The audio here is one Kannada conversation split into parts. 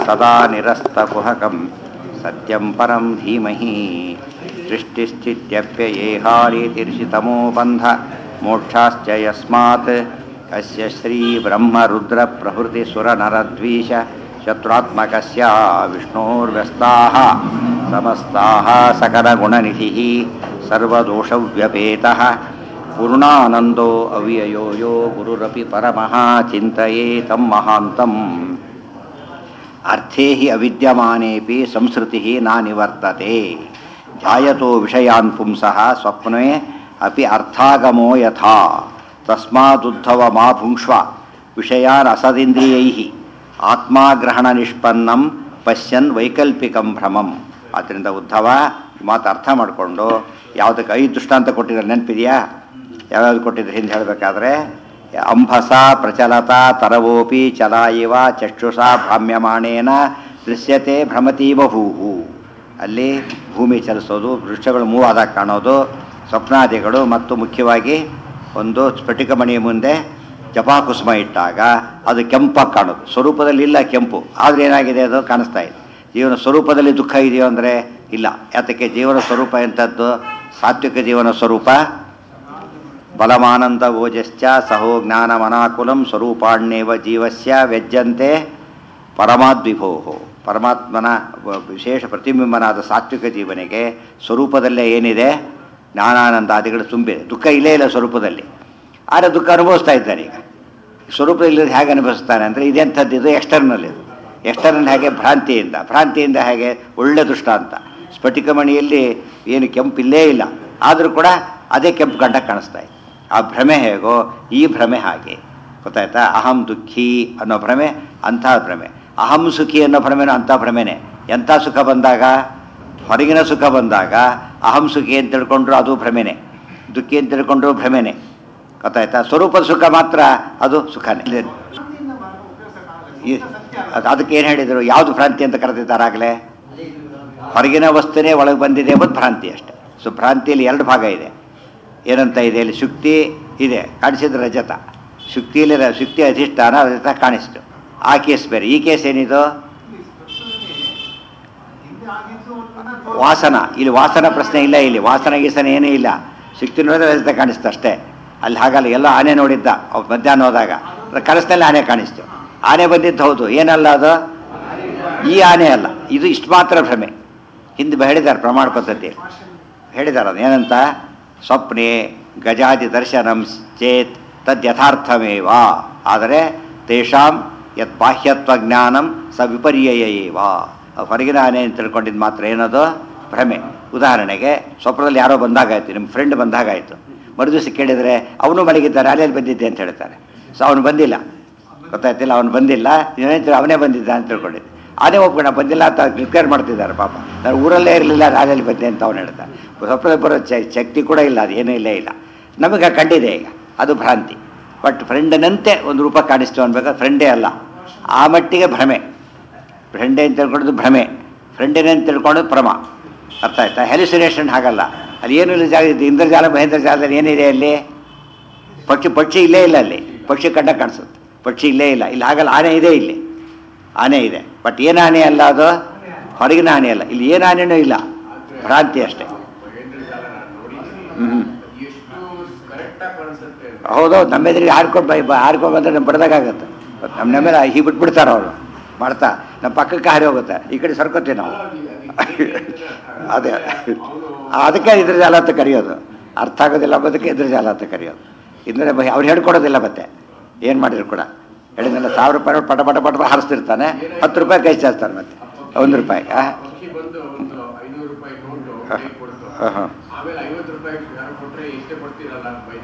ಸದಾ ನಿರಸ್ತಕುಹಕಂ ಸತ್ಯಂ ಪರಂ ಧೀಮಹಿ ಸೃಷ್ಟಿಸ್ಥಿತ್ಯಪ್ಯಯೇಹಾರೀತಿರ್ಷಿತಮೋ ಬಂಧ ಮೋಕ್ಷಾಶ್ಚ ಯಸ್ಮಾತ್ ಅಸ್ಯ ಶ್ರೀಬ್ರಹ್ಮರುದ್ರಪ್ರಭೃತಿಸುರನರದ್ವೀಷ ಶತ್ರುತ್ಮಕಸ್ಯ ವಿಷ್ಣೋರ್ವ್ಯಸ್ತಾः ಸಮಸ್ತಾः सकलगुणनिधिः सर्वदोषव्यपेतः पूर्णानन्दो अव्ययो यो गुरुरपि परमः चिन्तये तं महान्तम् ಅರ್ಥೇ ಹಿ ಅವಿದ್ಯಮಾನೇಪಿ ಸಂಸ್ಕೃತಿ ನ ನಿವರ್ತತೆ ಧ್ಯಾಯತೋ ವಿಷಯಾನ್ ಪುಂಸಃ ಸ್ವಪ್ನೆ ಅಪಿ ಅರ್ಥಾಗಮೋ ಯಥಾ ತಸ್ಮಾದುದ್ಧವ ಮಾ ಭುಂಕ್ಷ್ವ ವಿಷಯಾನ್ ಅಸದಿಂದ್ರಿಯೈ ಆತ್ಮಾಗ್ರಹಣ ನಿಷ್ಪನ್ನಂ ಪಶ್ಯನ್ ವೈಕಲ್ಪಿಕಂ ಭ್ರಮಂ ಆದ್ದರಿಂದ ಉದ್ಧವ ಈ ಮಾತು ಅರ್ಥ ಮಾಡಿಕೊಂಡು ಯಾವುದಕ್ಕೆ ಐದು ದೃಷ್ಟಾಂತ ಕೊಟ್ಟಿದ್ದಾರೆ ನೆನಪಿದೆಯಾ ಯಾವ್ಯಾವ್ದು ಕೊಟ್ಟಿದ್ರೆ ಹಿಂದೆ ಹೇಳಬೇಕಾದ್ರೆ ಅಂಭಸ ಪ್ರಚಲತ ತರವೋಪಿ ಚಲ ಇವ ಚಕ್ಷುಷಾ ಭ್ರಾಮ್ಯಮಾಣೇನ ದೃಶ್ಯತೆ ಭ್ರಮತೀವ ಭೂಹು ಅಲ್ಲಿ ಭೂಮಿ ಚಲಿಸೋದು ವೃಕ್ಷಗಳು ಮೂವ್ ಆದಾಗ ಕಾಣೋದು ಸ್ವಪ್ನಾದಿಗಳು ಮತ್ತು ಮುಖ್ಯವಾಗಿ ಒಂದು ಸ್ಫಟಿಕಮಣಿಯ ಮುಂದೆ ಜಪಾಕುಸುಮ ಇಟ್ಟಾಗ ಅದು ಕೆಂಪಾಗಿ ಕಾಣೋದು ಸ್ವರೂಪದಲ್ಲಿ ಇಲ್ಲ ಕೆಂಪು ಆದರೆ ಏನಾಗಿದೆ ಅದು ಕಾಣಿಸ್ತಾ ಇದೆ ಜೀವನ ಸ್ವರೂಪದಲ್ಲಿ ದುಃಖ ಇದೆಯೋ ಅಂದರೆ ಇಲ್ಲ ಯಾತಕ್ಕೆ ಜೀವನ ಸ್ವರೂಪ ಎಂಥದ್ದು ಸಾತ್ವಿಕ ಜೀವನ ಸ್ವರೂಪ ಬಲಮಾನಂದ ಓಜಶ್ಚ ಸಹೋ ಜ್ಞಾನಮನಾಕುಲಂ ಸ್ವರೂಪಾಣ್ಯೇವ ಜೀವಸ್ಯ ವ್ಯಜ್ಯಂತೆ ಪರಮಾದ್ವಿಭೋ ಪರಮಾತ್ಮನ ವಿಶೇಷ ಪ್ರತಿಬಿಂಬನಾದ ಸಾತ್ವಿಕ ಜೀವನಿಗೆ ಸ್ವರೂಪದಲ್ಲೇ ಏನಿದೆ ಜ್ಞಾನಾನಂದಾದಿಗಳು ತುಂಬಿದೆ ದುಃಖ ಇಲ್ಲೇ ಇಲ್ಲ ಸ್ವರೂಪದಲ್ಲಿ ಆದರೆ ದುಃಖ ಅನುಭವಿಸ್ತಾ ಇದ್ದಾನೆ ಈಗ ಸ್ವರೂಪದಲ್ಲಿ ಹೇಗೆ ಅನುಭವಿಸ್ತಾನೆ ಅಂದರೆ ಇದೆಂಥದ್ದು ಇದು ಎಕ್ಸ್ಟರ್ನಲ್ ಇದು ಎಕ್ಸ್ಟರ್ನಲ್ ಹೇಗೆ ಭ್ರಾಂತಿಯಿಂದ ಭ್ರಾಂತಿಯಿಂದ ಹೇಗೆ ಒಳ್ಳೆ ದೃಷ್ಟಾಂತ ಸ್ಫಟಿಕಮಣಿಯಲ್ಲಿ ಏನು ಕೆಂಪಿಲ್ಲೇ ಇಲ್ಲ ಆದರೂ ಕೂಡ ಅದೇ ಕೆಂಪು ಗಂಡ ಕಾಣಿಸ್ತಾ ಇದೆ ಆ ಭ್ರಮೆ ಹೇಗೋ ಈ ಭ್ರಮೆ ಹಾಗೆ ಗೊತ್ತಾಯ್ತಾ ಅಹಂ ದುಃಖಿ ಅನ್ನೋ ಭ್ರಮೆ ಅಂಥ ಭ್ರಮೆ ಅಹಂ ಸುಖಿ ಅನ್ನೋ ಭ್ರಮೆನೂ ಅಂಥ ಭ್ರಮೆನೇ ಎಂಥ ಸುಖ ಬಂದಾಗ ಹೊರಗಿನ ಸುಖ ಬಂದಾಗ ಅಹಂ ಸುಖಿ ಅಂತ ತಿಳ್ಕೊಂಡ್ರು ಅದು ಭ್ರಮೆನೇ ದುಃಖಿ ಅಂತ ತಿಳ್ಕೊಂಡ್ರು ಭ್ರಮೆನೇ ಗೊತ್ತಾಯ್ತಾ ಸ್ವರೂಪದ ಸುಖ ಮಾತ್ರ ಅದು ಸುಖನೇ ಈ- ಅದ್- ಅದಕ್ಕೆ ಏನು ಹೇಳಿದರು ಯಾವುದು ಭ್ರಾಂತಿ ಅಂತ ಕರೆದಿದ್ದಾರಾಗಲೇ ಹೊರಗಿನ ವಸ್ತುನೇ ಒಳಗೆ ಬಂದಿದೆ ಎಂಬುದು ಭ್ರಾಂತಿ ಅಷ್ಟೆ ಸೊ ಭ್ರಾಂತಿಯಲ್ಲಿ ಎರಡು ಭಾಗ ಇದೆ ಏನಂತ ಇದೆ ಇಲ್ಲಿ ಶುಕ್ತಿ ಇದೆ ಕಾಣಿಸಿದ ರಜತ ಶುಕ್ತಿಯಲ್ಲಿ ರ- ಶುಕ್ತಿ ಅಧಿಷ್ಠಾನ ರಜತ ಕಾಣಿಸ್ತು ಆ ಕೇಸ್ ಬೇರೆ ಈ ಕೇಸ್ ಏನಿದು ವಾಸನ ಇಲ್ಲಿ ವಾಸನ ಪ್ರಶ್ನೆ ಇಲ್ಲ ಇಲ್ಲಿ ವಾಸನ ಗೀಸನ ಏನೂ ಇಲ್ಲ ಶುಕ್ತಿ ನೋಡಿದ್ರೆ ರಜತ ಕಾಣಿಸ್ತು ಅಷ್ಟೇ ಅಲ್ಲಿ ಹಾಗಲ್ಲ ಎಲ್ಲ ಆನೆ ನೋಡಿದ್ದ ಅವ್ ಮಧ್ಯಾಹ್ನ ಹೋದಾಗ ಕನಸಿನಲ್ಲಿ ಆನೆ ಕಾಣಿಸ್ತು ಆನೆ ಬಂದಿದ್ದು ಹೌದು ಏನಲ್ಲ ಅದು ಈ ಆನೆ ಅಲ್ಲ ಇದು ಇಷ್ಟು ಮಾತ್ರ ಭ್ರಮೆ ಹಿಂದೆ ಹೇಳಿದ್ದಾರೆ ಪ್ರಮಾಣ ಪದ್ಧತಿ ಹೇಳಿದ್ದಾರೆ ಅದು ಏನಂತ ಸ್ವಪ್ನೆ ಗಜಾದಿ ದರ್ಶನಂ ಚೇತ್ ತದ್ ಯಥಾರ್ಥಮೇವ ಆದರೆ ತೇಷಾಂ ಯತ್ ಬಾಹ್ಯತ್ವ ಜ್ಞಾನಂ ಸ ವಿಪರ್ಯಯ ಏವ ಆ ಹೊರಗಿನ ಆನೆ ಅಂತ ತಿಳ್ಕೊಂಡಿದ್ದು ಮಾತ್ರ ಏನದು ಭ್ರಮೆ ಉದಾಹರಣೆಗೆ ಸ್ವಪ್ನದಲ್ಲಿ ಯಾರೋ ಬಂದಾಗಾಯ್ತು ನಿಮ್ಮ ಫ್ರೆಂಡ್ ಬಂದಾಗಾಯ್ತು ಮರುದಿವಸ ಕೇಳಿದರೆ ಅವನು ಮಲಗಿದ್ದಾರೆ ಅಲೆಯಲ್ಲಿ ಬಂದಿದ್ದೆ ಅಂತ ಹೇಳ್ತಾರೆ ಸೊ ಅವನು ಬಂದಿಲ್ಲ ಗೊತ್ತಾಯ್ತಿಲ್ಲ ಅವನು ಬಂದಿಲ್ಲ ಏನಾಯ್ತು ಅವನೇ ಬಂದಿದ್ದ ಅಂತ ತಿಳ್ಕೊಂಡಿದ್ದೆ ಆನೆ ಒಪ್ಕೊಂಡ ಬಂದಿಲ್ಲ ಅಂತ ಕ್ಲಿಯರ್ ಮಾಡ್ತಿದ್ದಾರೆ ಪಾಪ ನಾನು ಊರಲ್ಲೇ ಇರಲಿಲ್ಲ ರಾಜಲ್ಲಿ ಬಂದೆ ಅಂತ ಅವನು ಹೇಳ್ತಾನೆ ಸ್ವಪ್ನದಲ್ಲಿ ಬರೋ ಚ- ಶಕ್ತಿ ಕೂಡ ಇಲ್ಲ ಅದು ಏನೂ ಇಲ್ಲೇ ಇಲ್ಲ ನಮಗೆ ಕಂಡಿದೆ ಈಗ ಅದು ಭ್ರಾಂತಿ ಬಟ್ ಫ್ರೆಂಡನಂತೆ ಒಂದು ರೂಪ ಕಾಣಿಸ್ತು ಅನ್ಬೇಕಾದ್ರೆ ಫ್ರೆಂಡೇ ಅಲ್ಲ ಆ ಮಟ್ಟಿಗೆ ಭ್ರಮೆ ಫ್ರೆಂಡೇ ಅಂತ ತಿಳ್ಕೊಳ್ಳೋದು ಭ್ರಮೆ ಫ್ರೆಂಡೇನೆ ಅಂತ ತಿಳ್ಕೊಳ್ಳೋದು ಭ್ರಮ ಅರ್ಥ ಆಯ್ತಾ ಹೆಲಿಸಿನೇಷನ್ ಹಾಗಲ್ಲ ಅಲ್ಲಿ ಏನು ಇಲ್ಲ ಜಾಗ ಇದು ಇಂದ್ರಜಾಲ ಮಹೇಂದ್ರ ಜಾಲದಲ್ಲಿ ಏನಿದೆ ಅಲ್ಲಿ ಪಕ್ಷಿ ಪಕ್ಷಿ ಇಲ್ಲೇ ಇಲ್ಲ ಅಲ್ಲಿ ಪಕ್ಷಿ ಕಂಡ ಕಾಣಿಸುತ್ತೆ ಪಕ್ಷಿ ಇಲ್ಲೇ ಇಲ್ಲ ಇಲ್ಲಿ ಹಾಗಲ್ಲ ಆನೆ ಇದೆ ಇಲ್ಲಿ ಆನೆ ಇದೆ ಬಟ್ ಏನು ಆನೆ ಅಲ್ಲ ಅದು ಹೊರಗಿನ ಆನೆ ಅಲ್ಲ ಇಲ್ಲಿ ಏನು ಆನೆನೂ ಇಲ್ಲ ಭ್ರಾಂತಿ ಅಷ್ಟೇ ಹ್ಞೂ ಹೌದೌದು ನಮ್ಮ ಎದುರಿಗೆ ಹಾರ್ಕೊಂಡು ಬೈ ಹಾರ್ಕೊಂಡು ಬಂದರೆ ನಮ್ಮ ಬಡ್ದಾಗತ್ತೆ ನಮ್ಮ ನಮ್ಮ ಮೇಲೆ ಹೀ ಬಿಟ್ಬಿಡ್ತಾರೆ ಅವರು ಮಾಡ್ತಾ ನಮ್ಮ ಪಕ್ಕಕ್ಕೆ ಹಾರಿ ಹೋಗುತ್ತೆ ಈ ಕಡೆ ಸರ್ಕೋತೀವಿ ನಾವು ಅದೇ ಅದಕ್ಕೆ ಇದ್ರ ಜಾಲ ಅಂತ ಕರೆಯೋದು ಅರ್ಥ ಆಗೋದಿಲ್ಲ ಅಂಬೋದಕ್ಕೆ ಇದ್ರ ಜಾಲ ಅಂತ ಕರೆಯೋದು ಇಂದ್ರೆ ಬೈ ಅವ್ರು ಹೇಳ್ಕೊಡೋದಿಲ್ಲ ಮತ್ತೆ ಏನು ಮಾಡಿದ್ರು ಕೂಡ ಹೇಳಿದ್ನಲ್ಲ ಸಾವಿರ ರೂಪಾಯಿ ನೋಟ್ ಪಟ ಪಟ ಪಟ ಪಟ ಹಾರಿಸ್ತಿರ್ತಾನೆ ಹತ್ತು ರೂಪಾಯಿ ಕೈ ಚಾಚ್ತಾನೆ ಮತ್ತೆ ಒಂದು ರೂಪಾಯಿ ಆ? ಖುಷಿ ಬಂದು ಒಂದು ಐನೂರು ರೂಪಾಯಿ ನೋಟು ಹ. ಕೈಗೆ ಕೊಡ್ತು ಹ, ಹ. ಆಮೇಲೆ ಐವತ್ತು ರೂಪಾಯಿ ಯಾರು ಕೊಟ್ರೆ ಇಷ್ಟೇ ಕೊಡ್ತೀರಲ್ಲ ಅಂತ ಬೈದ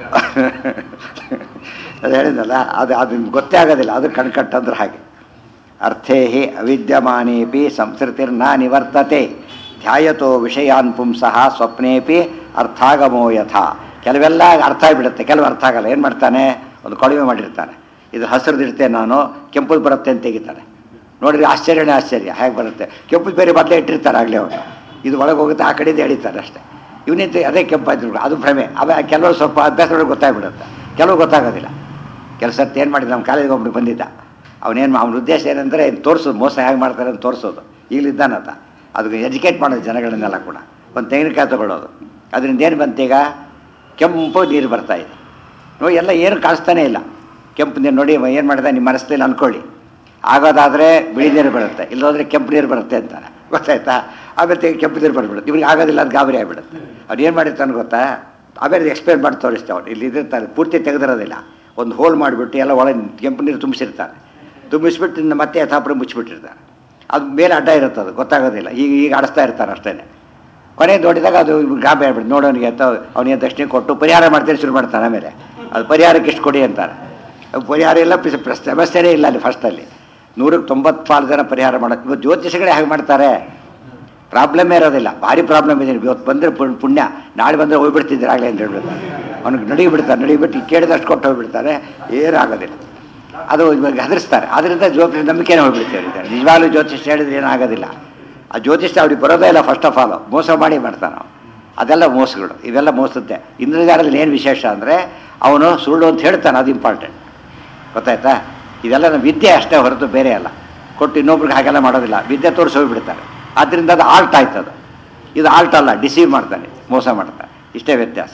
ಅದು ಹೇಳಿದ್ನಲ್ಲ ಅದು ಅದು ನಿಮ್ಗೆ ಗೊತ್ತೇ ಆಗೋದಿಲ್ಲ ಅದು ಕಣ್ಕಟ್ಟಂದ್ರೆ ಹಾಗೆ ಅರ್ಥೇ ಅವಿದ್ಯಮಾನೇಪಿ ಸಂಸ್ಕೃತಿರ್ನ ನಿವರ್ತತೆ ಧ್ಯಾಯತೋ ವಿಷಯಾನ್ ಪುಂಸಃ ಸ್ವಪ್ನೇಪಿ ಅರ್ಥಾಗಮೋ ಯಥಾ ಕೆಲವೆಲ್ಲ ಅರ್ಥ ಆಗಿಬಿಡುತ್ತೆ ಕೆಲವು ಅರ್ಥ ಆಗಲ್ಲ ಏನು ಮಾಡ್ತಾನೆ ಒಂದು ಕೊಳವೆ ಮಾಡಿರ್ತಾನೆ ಇದು ಹಸಿರುದಿರುತ್ತೆ ನಾನು ಕೆಂಪುದು ಬರುತ್ತೆ ಅಂತ ತೆಗಿತಾನೆ ನೋಡಿದ್ರೆ ಆಶ್ಚರ್ಯನೇ ಆಶ್ಚರ್ಯ ಹೇಗೆ ಬರುತ್ತೆ ಕೆಂಪು ಬೇರೆ ಬದಲೇ ಇಟ್ಟಿರ್ತಾರೆ ಆಗಲೇ ಅವನು ಇದು ಒಳಗೆ ಹೋಗುತ್ತೆ ಆ ಕಡೆಯಿಂದ ಎಳಿತಾರೆ ಅಷ್ಟೇ ಇವನಿಂದ ಅದೇ ಕೆಂಪಾಯ್ತು ಅದು ಭ್ರಮೆ ಆಮೇಲೆ ಕೆಲವರು ಸ್ವಲ್ಪ ಅಭ್ಯಾಸ ಒಳಗೆ ಗೊತ್ತಾಗ್ಬಿಡುತ್ತೆ ಕೆಲವು ಗೊತ್ತಾಗೋದಿಲ್ಲ ಕೆಲಸ ಏನು ಮಾಡಿದ ನಮ್ಮ ಕಾಲೇಜಿಗೆ ಒಬ್ಬನು ಬಂದಿದ್ದ ಅವನೇನು ಅವನ ಉದ್ದೇಶ ಏನಂದರೆ ತೋರಿಸೋದು ಮೋಸ ಹೇಗೆ ಮಾಡ್ತಾರೆ ಅಂತ ತೋರಿಸೋದು ಈಗಲಿದ್ದಾನತ ಅದಕ್ಕೆ ಎಜುಕೇಟ್ ಮಾಡೋದು ಜನಗಳನ್ನೆಲ್ಲ ಕೂಡ ಒಂದು ತೆಂಗಿನಕಾಯಿ ತಗೊಳ್ಳೋದು ಅದರಿಂದ ಏನು ಬಂತೀಗ ಕೆಂಪು ನೀರು ಬರ್ತಾ ಇದೆ ನೋಡಿ ಎಲ್ಲ ಏನು ಕಾಣಿಸ್ತಾನೆ ಇಲ್ಲ ಕೆಂಪು ನೀರು ನೋಡಿ ಏನು ಮಾಡಿದೆ ನಿಮ್ಮ ಮನಸ್ಸಲ್ಲಿ ಅನ್ಕೊಳ್ಳಿ ಆಗೋದಾದರೆ ಬಿಳಿ ನೀರು ಬರುತ್ತೆ ಇಲ್ಲೋದ್ರೆ ಕೆಂಪು ನೀರು ಬರುತ್ತೆ ಅಂತಾನೆ ಗೊತ್ತಾಯ್ತಾ ಆಮೇಲೆ ತೆಗೆ ಕೆಂಪು ನೀರು ಬರ್ಬಿಡುತ್ತೆ ಇವ್ರಿಗೆ ಆಗೋದಿಲ್ಲ ಅದು ಗಾಬರಿ ಆಗಿಬಿಡುತ್ತೆ ಅವ್ರು ಏನು ಮಾಡಿರ್ತಾನೆ ಗೊತ್ತಾ ಆಮೇಲೆ ಎಕ್ಸ್ಪ್ಲೇನ್ ಮಾಡಿ ತೋರಿಸ್ತೇವೆ ಅವ್ರು ಇಲ್ಲಿ ಇದಿರ್ತಾರೆ ಪೂರ್ತಿ ತೆಗೆದಿರೋದಿಲ್ಲ ಒಂದು ಹೋಲ್ ಮಾಡಿಬಿಟ್ಟು ಎಲ್ಲ ಒಳಗೆ ಕೆಂಪು ನೀರು ತುಂಬಿಸಿರ್ತಾರೆ ತುಂಬಿಸ್ಬಿಟ್ಟು ಇನ್ನು ಮತ್ತೆ ಯಥಾಪುರ ಮುಚ್ಚಿಬಿಟ್ಟಿರ್ತಾರೆ ಅದು ಮೇಲೆ ಅಡ್ಡ ಇರುತ್ತೆ ಅದು ಗೊತ್ತಾಗೋದಿಲ್ಲ ಈಗ ಈಗ ಆಡಿಸ್ತಾ ಇರ್ತಾರೆ ಅಷ್ಟೇ ಕೊನೆ ನೋಡಿದಾಗ ಅದು ಗಾಬರಿ ಆಗ್ಬಿಟ್ಟು ನೋಡೋನಿಗೆ ಅಂತ ಅವನಿಗೆ ದಕ್ಷಿಣೆ ಕೊಟ್ಟು ಪರಿಹಾರ ಮಾಡ್ತಾರೆ ಶುರು ಮಾಡ್ತಾನೆ ಆಮೇಲೆ ಅದು ಪರಿಹಾರಕ್ಕೆ ಎಷ್ಟು ಕೊಡಿ ಅಂತಾರೆ ಅದು ಪರಿಹಾರ ಇಲ್ಲ ಪಿಸ್- ಪ್ರಸ್- ಸಮಸ್ಯೆನೇ ಇಲ್ಲ ಅಲ್ಲಿ ಫಸ್ಟಲ್ಲಿ ನೂರಕ್ಕೆ ತೊಂಬತ್ನಾರು ಜನ ಪರಿಹಾರ ಮಾಡೋದು ಇವತ್ತು ಜ್ಯೋತಿಷಗಳೇ ಹಾಗೆ ಮಾಡ್ತಾರೆ ಪ್ರಾಬ್ಲಮ್ಮೇ ಇರೋದಿಲ್ಲ ಭಾರಿ ಪ್ರಾಬ್ಲಮ್ ಇದೆ ಇವತ್ತು ಬಂದರೆ ಪುಣ್ಯ ನಾಳೆ ಬಂದರೆ ಹೋಗ್ಬಿಡ್ತಿದ್ದೀರ ಆಗಲೇ ಅಂತ ಹೇಳ್ಬಿಡ್ತಾರೆ ಅವ್ನಿಗೆ ನಡಿಗೆ ಬಿಡ್ತಾರೆ ನಡಿಗೆ ಬಿಟ್ಟು ಕೇಳಿದಷ್ಟು ಕೊಟ್ಟು ಹೋಗ್ಬಿಡ್ತಾರೆ ಏನೂ ಆಗೋದಿಲ್ಲ ಅದು ಇವಾಗ ಹೆದರಿಸ್ತಾರೆ ಅದರಿಂದ ಜ್ಯೋತಿಷ ನಂಬಿಕೆನೇ ಹೋಗ್ಬಿಡ್ತೇವೆ ಇದ್ದಾರೆ ನಿಜವಾಗ್ಲೂ ಜ್ಯೋತಿಷ ಹೇಳಿದ್ರೆ ಏನಾಗೋದಿಲ್ಲ ಆ ಜ್ಯೋತಿಷ ಅವ್ರಿಗೆ ಬರೋದೇ ಇಲ್ಲ ಫಸ್ಟ್ ಆಫ್ ಆಲ್ ಮೋಸ ಮಾಡಿ ಮಾಡ್ತಾನೆ ನಾವು ಅದೆಲ್ಲ ಮೋಸಗಳು ಇವೆಲ್ಲ ಮೋಸದ್ದೆ ಇಂದ್ರಜಾಲದಲ್ಲಿ ಏನು ವಿಶೇಷ ಅಂದರೆ ಅವನು ಸುಳ್ಳು ಅಂತ ಹೇಳ್ತಾನೆ ಅದು ಇಂಪಾರ್ಟೆಂಟ್ ಗೊತ್ತಾಯ್ತಾ ಇದೆಲ್ಲ ನಮ್ಮ ವಿದ್ಯೆ ಅಷ್ಟೇ ಹೊರತು ಬೇರೆ ಅಲ್ಲ ಕೊಟ್ಟು ಇನ್ನೊಬ್ರಿಗೆ ಹಾಗೆಲ್ಲ ಮಾಡೋದಿಲ್ಲ ವಿದ್ಯೆ ತೋರಿಸಿ ಹೋಗ್ಬಿಡ್ತಾರೆ ಆದ್ದರಿಂದ ಅದು ಆಲ್ಟ್ ಆಯ್ತದು ಇದು ಆಲ್ಟ್ ಅಲ್ಲ ಡಿಸೀವ್ ಮಾಡ್ತಾನೆ ಮೋಸ ಮಾಡ್ತಾನೆ ಇಷ್ಟೇ ವ್ಯತ್ಯಾಸ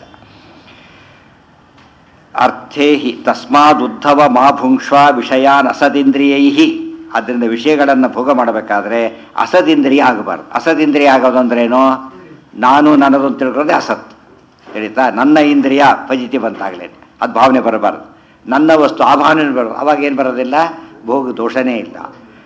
ಅರ್ಥೇ ಹಿ ತಸ್ಮಾದುದ್ಧವ ಮಾ ಭುಂಕ್ಷ್ವ ವಿಷಯಾನ್ ಅಸದಿಂದ್ರಿಯೈ ಆದ್ದರಿಂದ ವಿಷಯಗಳನ್ನು ಭೋಗ ಮಾಡಬೇಕಾದ್ರೆ ಅಸದಿಂದ್ರಿಯ ಆಗಬಾರ್ದು ಅಸದಿಂದ್ರಿಯ ಆಗೋದು ಅಂದ್ರೇನು ನಾನು ನನ್ನದು ಅಂತ ತಿಳ್ಕೊಳ್ಳೋದೇ ಅಸತ್ ಹೇಳಿತಾ ನನ್ನ ಇಂದ್ರಿಯ ಫಜಿತಿ ಬಂತಾಗಲೇನೆ ಅದು ಭಾವನೆ ಬರಬಾರ್ದು ನನ್ನ ವಸ್ತು ಆ ಭಾವನೆ ಬರೋದು ಅವಾಗ ಏನು ಬರೋದಿಲ್ಲ ಭೋಗ ದೋಷನೇ ಇಲ್ಲ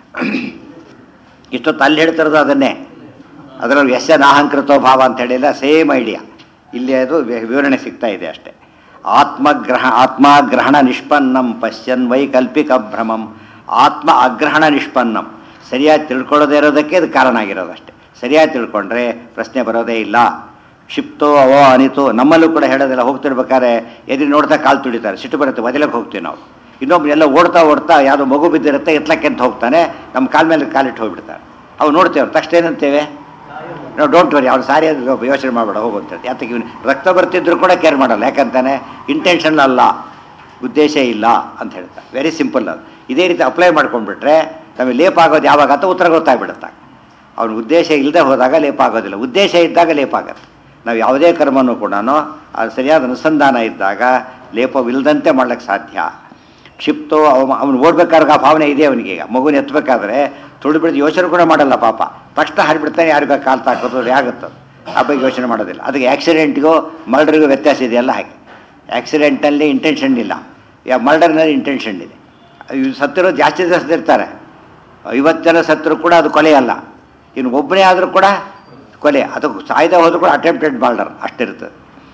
ಇಷ್ಟೊತ್ತು ಅಲ್ಲಿ ಹೇಳ್ತಿರೋದು ಅದನ್ನೇ ಅದರಲ್ಲಿ ಯಶ ನಾಹಂಕೃತೋ ಭಾವ ಅಂತ ಹೇಳಿಲ್ಲ ಸೇಮ್ ಐಡಿಯಾ ಇಲ್ಲಿ ಅದು ವಿ- ವಿವರಣೆ ಸಿಗ್ತಾ ಇದೆ ಅಷ್ಟೇ ಆತ್ಮಗ್ರಹ ಆತ್ಮಾಗ್ರಹಣ ನಿಷ್ಪನ್ನಂ ಪಶ್ಯನ್ ವೈಕಲ್ಪಿಕ ಭ್ರಮಂ ಆತ್ಮ ಅಗ್ರಹಣ ನಿಷ್ಪನ್ನಂ ಸರಿಯಾಗಿ ತಿಳ್ಕೊಳ್ಳೋದೇ ಇರೋದಕ್ಕೆ ಅದು ಕಾರಣ ಆಗಿರೋದು ಅಷ್ಟೇ ಸರಿಯಾಗಿ ತಿಳ್ಕೊಂಡ್ರೆ ಪ್ರಶ್ನೆ ಬರೋದೇ ಇಲ್ಲ ಕ್ಷಿಪ್ತೋ ಅವೋ ಅನಿತೋ ನಮ್ಮಲ್ಲೂ ಕೂಡ ಹೇಳೋದಿಲ್ಲ ಹೋಗ್ತಿರ್ಬೇಕಾದ್ರೆ ಎದುರು ನೋಡ್ತಾ ಕಾಲು ತುಳಿತಾರೆ ಸಿಟ್ಟು ಬರುತ್ತೆ ಬದಲಕ್ಕೆ ಹೋಗ್ತೀವಿ ನಾವು ಇನ್ನೊಬ್ರು ಎಲ್ಲ ಓಡ್ತಾ ಓಡ್ತಾ ಯಾವುದೋ ಮಗು ಬಿದ್ದಿರುತ್ತೆ ಎತ್ತಲಕ್ಕೆ ಅಂತ ಹೋಗ್ತಾನೆ ನಮ್ಮ ಕಾಲ ಮೇಲೆ ಕಾಲಿಟ್ಟು ಹೋಗ್ಬಿಡ್ತಾರೆ ಅವು ನೋಡ್ತೇವೆ ತಕ್ಷಣ ಏನಂತೇವೆ ನಾವು ಡೋಂಟ್ ವರಿ ಅವ್ನು ಸಾರಿ ಅದು ಯೋಚನೆ ಮಾಡಬೇಡ ಹೋಗು ಅಂತ ಯಾತಕ್ಕೆ ಇವನು ರಕ್ತ ಬರ್ತಿದ್ರು ಕೂಡ ಕೇರ್ ಮಾಡಲ್ಲ ಯಾಕಂತಾನೆ ಇಂಟೆನ್ಷನ್ ಅಲ್ಲ ಉದ್ದೇಶ ಇಲ್ಲ ಅಂತ ಹೇಳ್ತಾರೆ ವೆರಿ ಸಿಂಪಲ್ ಅದು ಇದೇ ರೀತಿ ಅಪ್ಲೈ ಮಾಡ್ಕೊಂಡ್ಬಿಟ್ರೆ ನಮಗೆ ಲೇಪ್ ಆಗೋದು ಯಾವಾಗ ಅಂತ ಉತ್ತರ ಗೊತ್ತಾಗ್ಬಿಡುತ್ತೆ ಅವನ ಉದ್ದೇಶ ಇಲ್ಲದೆ ಹೋದಾಗ ಲೇಪ ಆಗೋದಿಲ್ಲ ಉದ್ದೇಶ ಇದ್ದಾಗ ಲೇಪ ಆಗುತ್ತೆ ನಾವು ಯಾವುದೇ ಕರ್ಮನೂ ಕೂಡ ಅದು ಸರಿಯಾದ ಅನುಸಂಧಾನ ಇದ್ದಾಗ ಲೇಪವಿಲ್ಲದಂತೆ ಮಾಡ್ಲಿಕ್ಕೆ ಸಾಧ್ಯ ಕ್ಷಿಪ್ತೋ ಅವ ಅವನು ಓಡ್ಬೇಕಾದ್ರೆ ಆ ಭಾವನೆ ಇದೆ ಅವನಿಗೆ ಈಗ ಮಗುನ ಎತ್ತಬೇಕಾದ್ರೆ ತುಳಿದು ಬಿಡಿದು ಯೋಚನೆ ಕೂಡ ಮಾಡಲ್ಲ ಪಾಪ ತಕ್ಷಣ ಹಾರಿಬಿಡ್ತಾನೆ ಯಾರಿಗ ಕಾಲು ತಾಕೋದು ಆಗುತ್ತೆ ಆ ಬಗ್ಗೆ ಯೋಚನೆ ಮಾಡೋದಿಲ್ಲ ಅದಕ್ಕೆ ಆಕ್ಸಿಡೆಂಟ್ಗೂ ಮರ್ಡರ್ಗೂ ವ್ಯತ್ಯಾಸ ಇದೆಯಲ್ಲ ಹಾಗೆ ಆಕ್ಸಿಡೆಂಟಲ್ಲಿ ಇಂಟೆನ್ಷನ್ ಇಲ್ಲ ಯಾ ಮರ್ಡರ್ನಲ್ಲಿ ಇಂಟೆನ್ಷನ್ ಇದೆ ಇವ್ ಸತ್ತಿರೋ ಜಾಸ್ತಿ ಜನ ಸತ್ತಿರ್ತಾರೆ ಐವತ್ತು ಜನ ಸತ್ತರೂ ಕೂಡ ಅದು ಕೊಲೆ ಅಲ್ಲ ಇನ್ನು ಒಬ್ಬನೇ ಆದರೂ ಕೂಡ ಕೊಲೆ ಅದು ಸಾಯ್ದೆ ಹೋದರೂ ಕೂಡ ಅಟೆಂಪ್ಟೆಡ್ ಮರ್ಡರ್ ಅಷ್ಟಿರ್ತದೆ